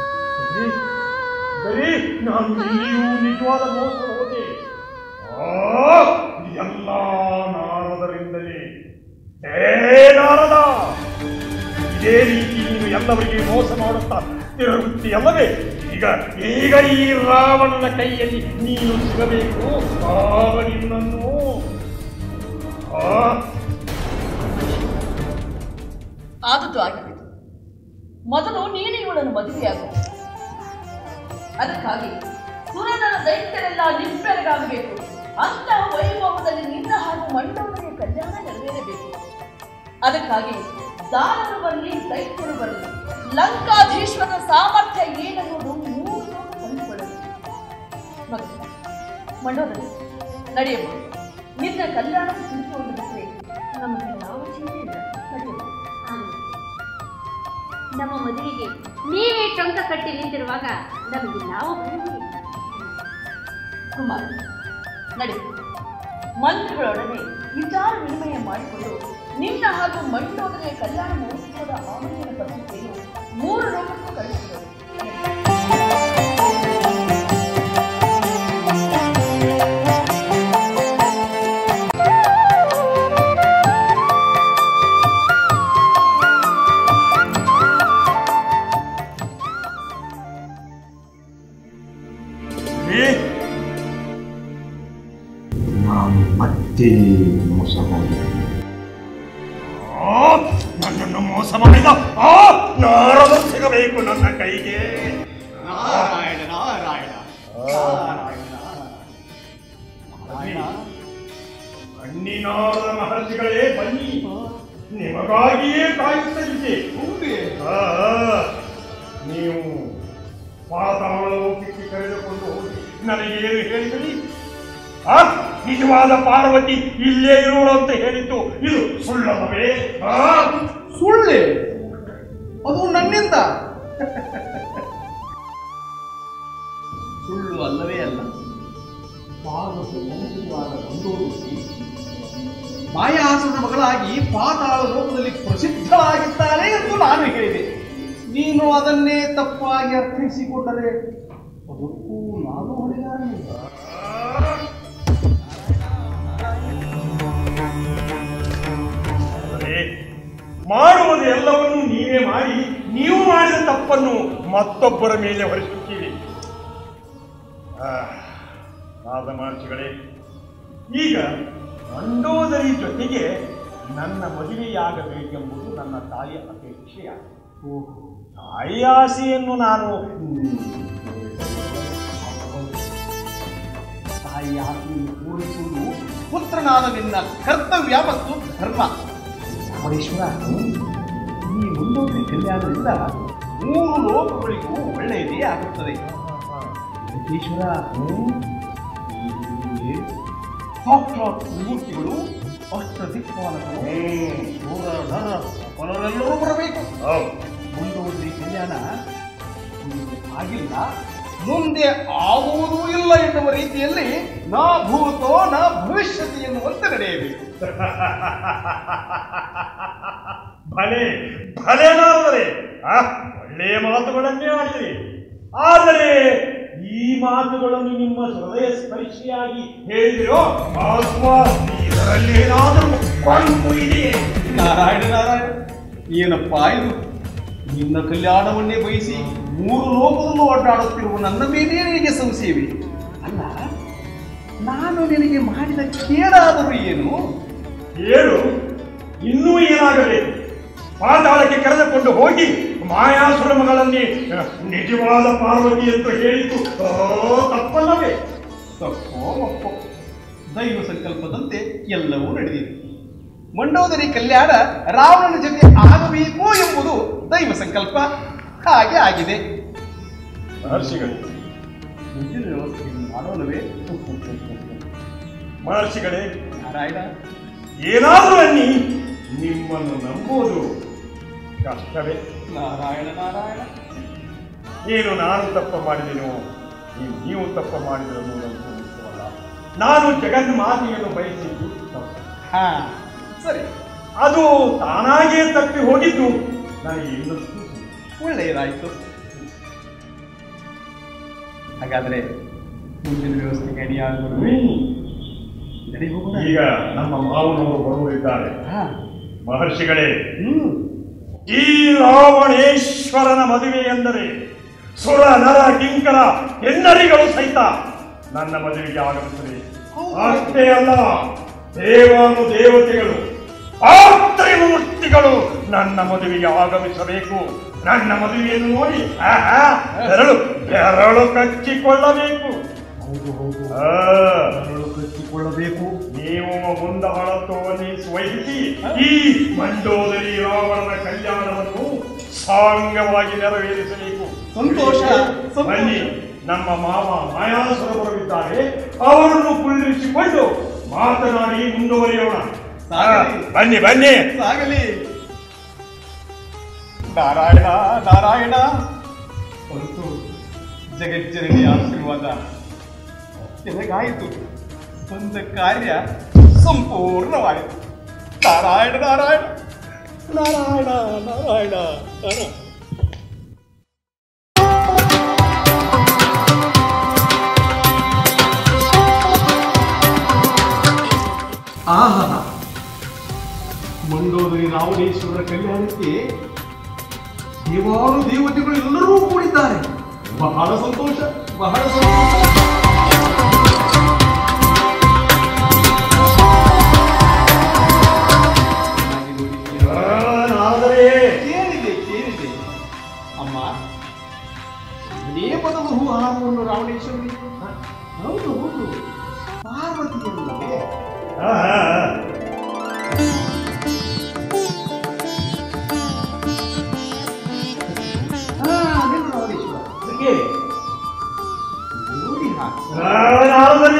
S3: ಬರೀ ನಾನು ಇಲ್ಲಿಯೂ ನಿಜವಾದ ಮೋಸ ಹೋದೆ ಆ, ಎಲ್ಲ ನಾರದರಿಂದಲೇ ಏ ನಾರದ ಇದೇ ರೀತಿ ನೀನು ಎಲ್ಲವರಿಗೆ ಮೋಸ ಮಾಡುತ್ತಾ ತಿರುಗುತ್ತೀಯಲ್ಲವೇ ಈಗ ಈಗ ಈ ರಾವಣನ ಕೈಯಲ್ಲಿ ನೀನು ಸಿಗಬೇಕು ಆಗ ನಿನ್ನನ್ನು ಆ
S13: ಆದದ್ದು ಆಗಿಬಿಟ್ಟು ಮೊದಲು ನೀನು ಇವಳನ್ನು ಮದುವೆಯಾಗು ಅದಕ್ಕಾಗಿ ಸುರನರ ದೈತ್ಯರೆಲ್ಲ ನಿಬ್ಬೆರಗಾಗಬೇಕು ಅಂತ ವೈಭವದಲ್ಲಿ ನಿನ್ನ ಹಾಗೂ ಮಂಡೋದರಿಯ ಕಲ್ಯಾಣ ನೆರವೇರಬೇಕು ಅದಕ್ಕಾಗಿ ದಾನರು ಬರಲಿ ದೈತ್ಯರು ಬರಲಿ ಲಂಕಾಧೀಶ್ವರನ ಸಾಮರ್ಥ್ಯ ಏನೆನ್ನುವುದು ಮೂರು ಲೋಕ ಕಂಡುಕೊಳ್ಳಲು ಮಗ ಮಂಡೋದರಿ ನಡೆಯಬಹುದು ನಿನ್ನ ಕಲ್ಯಾಣ ತಿಳಿದುಕೊಂಡು ಬಿಟ್ಟರೆ ನಮಗೆ ಯಾವ ಚಿಂತೆ ಇಲ್ಲ ನಡೆಯಬಹುದು
S2: ಆಗಲಿ. ನಮ್ಮ ಮದುವೆಗೆ ನೀವೇ ಟೊಂಕ ಕಟ್ಟಿ ನಿಂತಿರುವಾಗ ನಮಗೆ ಯಾವ ಭಯವಿಲ್ಲ
S13: ಕುಮಾರ್ ನಡೆ ಮಂತ್ರಿಗಳೊಡನೆ ವಿಚಾರ ವಿನಿಮಯ ಮಾಡಿಕೊಂಡು ನಿನ್ನ ಹಾಗೂ ಮಂಡೋದರಿಯ ಕಲ್ಯಾಣ ಮಹೋತ್ಸವದ ಆಮಂತ್ರಣ ಪತ್ರಿಕೆಯನ್ನು ಮೂರು ಲೋಕಕ್ಕೂ ಕಳಿಸಿದರು
S9: ನಾನು ಮತ್ತೆ ಮೋಸ ಮಾಡಿದೆ
S3: ಆ, ನನ್ನನ್ನು ಮೋಸ ಮಾಡಿದ ಆ ನಾರದ ಸಿಗಬೇಕು ನನ್ನ ಕೈಗೆ
S7: ನಾರಾಯಣ ನಾರಾಯಣ ನಾರಾಯಣ ನಾರಾಯಣ
S3: ಕಣ್ಣಿನಾರದ ಮಹರ್ಷಿಗಳೇ ಬನ್ನಿ ನಿಮಗಾಗಿಯೇ ಕಾಯುತ್ತಲಿದೆ ಆ, ನೀವು ಪಾತಾಳ ಲೋಕಕ್ಕೆ ಕರೆದುಕೊಂಡು ಹೋಗಿ ನನಗೇನು ಹೇಳಿದ್ರಿ ಆ ನಿಜವಾದ ಪಾರ್ವತಿ ಇಲ್ಲೇ ಇರೋಳು ಅಂತ ಹೇಳಿದ್ದು ಇದು ಸುಳ್ಳಲ್ಲವೇ ಆ
S7: ಸುಳ್ಳೆ ಅದು ನನ್ನಿಂದ ಸುಳ್ಳು ಅಲ್ಲವೇ ಅಲ್ಲ ಪಾರ್ವತಿ ವಂಶಜವಾದ ಬಂದೋದಕ್ಕೆ ಮಾಯಾಸುರನ ಮಗಳಾಗಿ ಪಾತಾಳ ಲೋಕದಲ್ಲಿ ಪ್ರಸಿದ್ಧಳಾಗಿದ್ದಾಳೆ ಎಂದು ನಾನು ಹೇಳಿದೆ ನೀನು ಅದನ್ನೇ ತಪ್ಪಾಗಿ ಅರ್ಥೈಸಿಕೊಂಡರೆ ಅದಕ್ಕೂ ನಾನು ಹೊಣೆಗಾರನಿಲ್ಲ
S3: ಅದೇ ಮಾಡುವುದು ಎಲ್ಲವನ್ನು ನೀವೇ ಮಾಡಿ ನೀವು ಮಾಡಿದ ತಪ್ಪನ್ನು ಮತ್ತೊಬ್ಬರ ಮೇಲೆ ಹೊರಿಸುತ್ತೀರಿ ಆ, ನಾದ ಮಹರ್ಷಿಗಳೇ ಈಗ ಮಂಡೋದರಿ ಜೊತೆಗೆ ನನ್ನ ಮದುವೆಯಾಗಬೇಕೆಂಬುದು ನನ್ನ ತಾಯಿಯ ಅಪೇಕ್ಷೆಯ ತಾಯಿಯ ಆಸೆಯನ್ನು ನಾನು
S7: ತಾಯಿ ಆಸೆಯನ್ನು ಪೂರೈಸುವುದು ಪುತ್ರನಾದ ನಿನ್ನ ಕರ್ತವ್ಯ ಮತ್ತು ಧರ್ಮ ರಾಮೇಶ್ವರ ಈ ಮುಂದೋಗಿ ಕಲ್ಯಾಣದಿಂದ ಮೂರು ಲೋಕಗಳಿಗೂ ಒಳ್ಳೆಯದೇ ಆಗುತ್ತದೆ ವೆಂಕಟೇಶ್ವರ ಈ ಸಾಕ್ಷಾತ್ ಮೂರ್ತಿಗಳು ಅಷ್ಟ ದಿಕ್ಪಾಲಕರು ನೂರ ನರ ಕೊಲರೆಲ್ಲರೂ ಬರಬೇಕು ಮುಂದೋದ್ರಿ ಕಲ್ಯಾಣ ಮುಂದೆ ಆಗಿಲ್ಲ ಮುಂದೆ ಆಗುವುದೂ ಇಲ್ಲ ಎನ್ನುವ ರೀತಿಯಲ್ಲಿ ನಾ ಭೂತೋ ನಾ ಭವಿಷ್ಯತಿ ಎನ್ನುವಂತೆ ನಡೆಯಬೇಕು
S3: ಭಲೆ ಭಲೆ ನಾರದರೆ ಆ ಒಳ್ಳೆಯ ಮಾತುಗಳನ್ನೇ ಆಡಿರಿ ಆದರೆ ಈ ಮಾತುಗಳನ್ನು ನಿಮ್ಮ ಹೃದಯ ಸ್ಪರ್ಶಿಯಾಗಿ ಹೇಳಿದಿರೋ ಅಥವಾ ಇದರಲ್ಲಿ ಏನಾದರೂ ಕೊಂಕು ಇದೆಯೇ
S7: ನಾರಾಯಣ ನಾರಾಯಣ ಏನಪ್ಪ ಇದು ನಿನ್ನ ಕಲ್ಯಾಣವನ್ನೇ ಬಯಸಿ ಮೂರು ಲೋಕದಲ್ಲೂ ಅಡ್ಡಾಡುತ್ತಿರುವ ನನ್ನ ಮೇಲೆ ನಿನಗೆ ಸಂಶಯವೇ ಅಲ್ಲ ನಾನು ನಿನಗೆ ಮಾಡಿದ ಕೇಡಾದರೂ ಏನು
S3: ಹೇಳು ಇನ್ನೂ ಏನಾಗಬೇಕು ಪಾತಾಳಕ್ಕೆ ಕರೆದುಕೊಂಡು ಹೋಗಿ ಮಾಯಾಸುರ ಮಗಳನ್ನೇ ಅಹ್, ನಿಜವಾದ ಪಾರ್ವತಿ ಎಂದು ಹೇಳಿದ್ದು ಓ, ತಪ್ಪಲ್ಲವೇ
S7: ತಪ್ಪೋ ಒಪ್ಪೋ ದೈವ ಸಂಕಲ್ಪದಂತೆ ಎಲ್ಲವೂ ನಡೆದಿದೆ ಮಂಡೋದರಿ ಕಲ್ಯಾಣ ರಾವಣನ ಜೊತೆ ಆಗಬೇಕು ಎಂಬುದು ದೈವ ಸಂಕಲ್ಪ ಹಾಗೆ ಆಗಿದೆ
S3: ಮಹರ್ಷಿಗಳು
S7: ಮುಂದಿನ ವ್ಯವಸ್ಥೆಯನ್ನು ಮಾಡೋಣವೇ
S3: ಮಹರ್ಷಿಗಳೇ
S7: ನಾರಾಯಣ
S3: ಏನಾದರೂ ಅನ್ನಿ ನಿಮ್ಮನ್ನು ನಂಬುವುದು ಕಷ್ಟವೇ
S7: ನಾರಾಯಣ ನಾರಾಯಣ
S3: ಏನು ನಾನು ತಪ್ಪ ಮಾಡಿದೆನೋ ನೀವು ನೀವು ತಪ್ಪ ಮಾಡಿದ್ರು ಅನ್ನೋದಂತೂ ಮುಖ್ಯವಲ್ಲ ನಾನು ಜಗನ್ಮಾತೆಯನ್ನು ಬಯಸಿದ್ದು ತಪ್ಪು
S7: ಹಾ ಸರಿ
S3: ಅದು ತಾನಾಗೇ ತಪ್ಪಿ ಹೋಗಿದ್ದು ನನಗೆ ಇನ್ನಷ್ಟು
S7: ಒಳ್ಳೆಯದಾಯಿತು ಹಾಗಾದ್ರೆ ಮುಂದಿನ ವ್ಯವಸ್ಥೆಗೆ ಅಡಿಯಾಗುವುದೇ ನಡಿ ಹೋಗೋಣ
S3: ಈಗ ನಮ್ಮ ಮಾವನವರು ಬರುವರಿದ್ದಾರೆ ಮಹರ್ಷಿಗಳೇ ಈ ರಾವಣೇಶ್ವರನ ಮದುವೆ ಎಂದರೆ ಸುರ ನರ ಕಿಂಕರ ಎನ್ನರಿಗಳು ಸಹಿತ ನನ್ನ ಮದುವೆಗೆ ಆಗಮಿಸುತ್ತದೆ ಅಷ್ಟೇ ಅಲ್ಲ ದೇವಾನು ದೇವತೆಗಳು ಆ ತ್ರಿಮೂರ್ತಿಗಳು ನನ್ನ ಮದುವೆಗೆ ಆಗಮಿಸಬೇಕು ನನ್ನ ಮದುವೆಯನ್ನು ನೋಡಿ ಆಹಾ, ಬೆರಳು ಬೆರಳು ಕಚ್ಚಿಕೊಳ್ಳಬೇಕು ಆ,
S7: ಕಚ್ಚಿಕೊಳ್ಳಬೇಕು
S3: ನೀವು ಮುಂದಹಳತ್ವವನ್ನು ವಹಿಸಿ ಈ ಮಂಡೋದರಿ ರಾವಣನ ಕಲ್ಯಾಣವನ್ನು ಸಾಂಗವಾಗಿ ನೆರವೇರಿಸಬೇಕು
S7: ಸಂತೋಷ, ಸಂತೋಷ.
S3: ಬನ್ನಿ ನಮ್ಮ ಮಾವ ಮಾಯಾಸುರ ಬರಲಿದ್ದಾರೆ ಅವರನ್ನು ಕುಳ್ಳಿರಿಸಿಕೊಂಡು ಮಾತನಾಡಿ ಮುಂದುವರಿಯೋಣ ಆ, ಬನ್ನಿ ಬನ್ನಿ
S7: ಸಾಗಲಿ ನಾರಾಯಣ ನಾರಾಯಣ ಹೊರತು ಜಗಜ್ಜನನಿ ಆಶೀರ್ವಾದ ನನಗಾಯಿತು ಬಂದ ಕಾರ್ಯ ಸಂಪೂರ್ಣವಾಯಿತು ನಾರಾಯಣ ನಾರಾಯಣ ನಾರಾಯಣ ನಾರಾಯಣ ನಾರಾಯಣ ಆಹಾ ಮಂಡೋದರಿ ರಾವಣೇಶ್ವರರ ಕಲ್ಯಾಣಕ್ಕೆ ದೇವಾನು ದೇವತೆಗಳು ಎಲ್ಲರೂ ಕೂಡಿದ್ದಾರೆ ಬಹಳ ಸಂತೋಷ ಬಹಳ ಸಂತೋಷ ಬಹು ಹಾರವನ್ನು ರಾವಣೇಶ್ವರಿ ಹೌದು ಹೌದು ಪಾರ್ವತಿಯಲ್ಲವೇ ಹಾ ನಿಲ್ಲು ರಾವಣೇಶ್ವರ ನೋಡಿ ಹಾಕಿ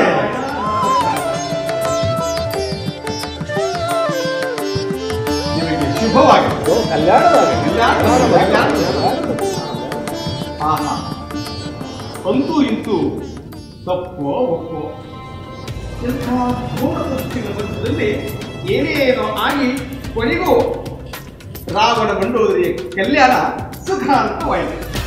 S7: ನಿಮಗೆ ಶುಭವಾಗಲಿ ಕಲ್ಯಾಣವಾಗಲಿ ಆಹಾ ಅಂತೂ ಇಂತೂ ತಪ್ಪೋ ಒಪ್ಪೋ ಎಂಥ ಘೋರ ತಪ್ಪಿನ ಮಧ್ಯದಲ್ಲಿ ಏನೇನೋ ಆಗಿ ಕೊನೆಗೂ ರಾವಣ ಮಂಡೋದರಿಯ ಕಲ್ಯಾಣ ಸುಖ ಅಂತ ವಾಯಿತು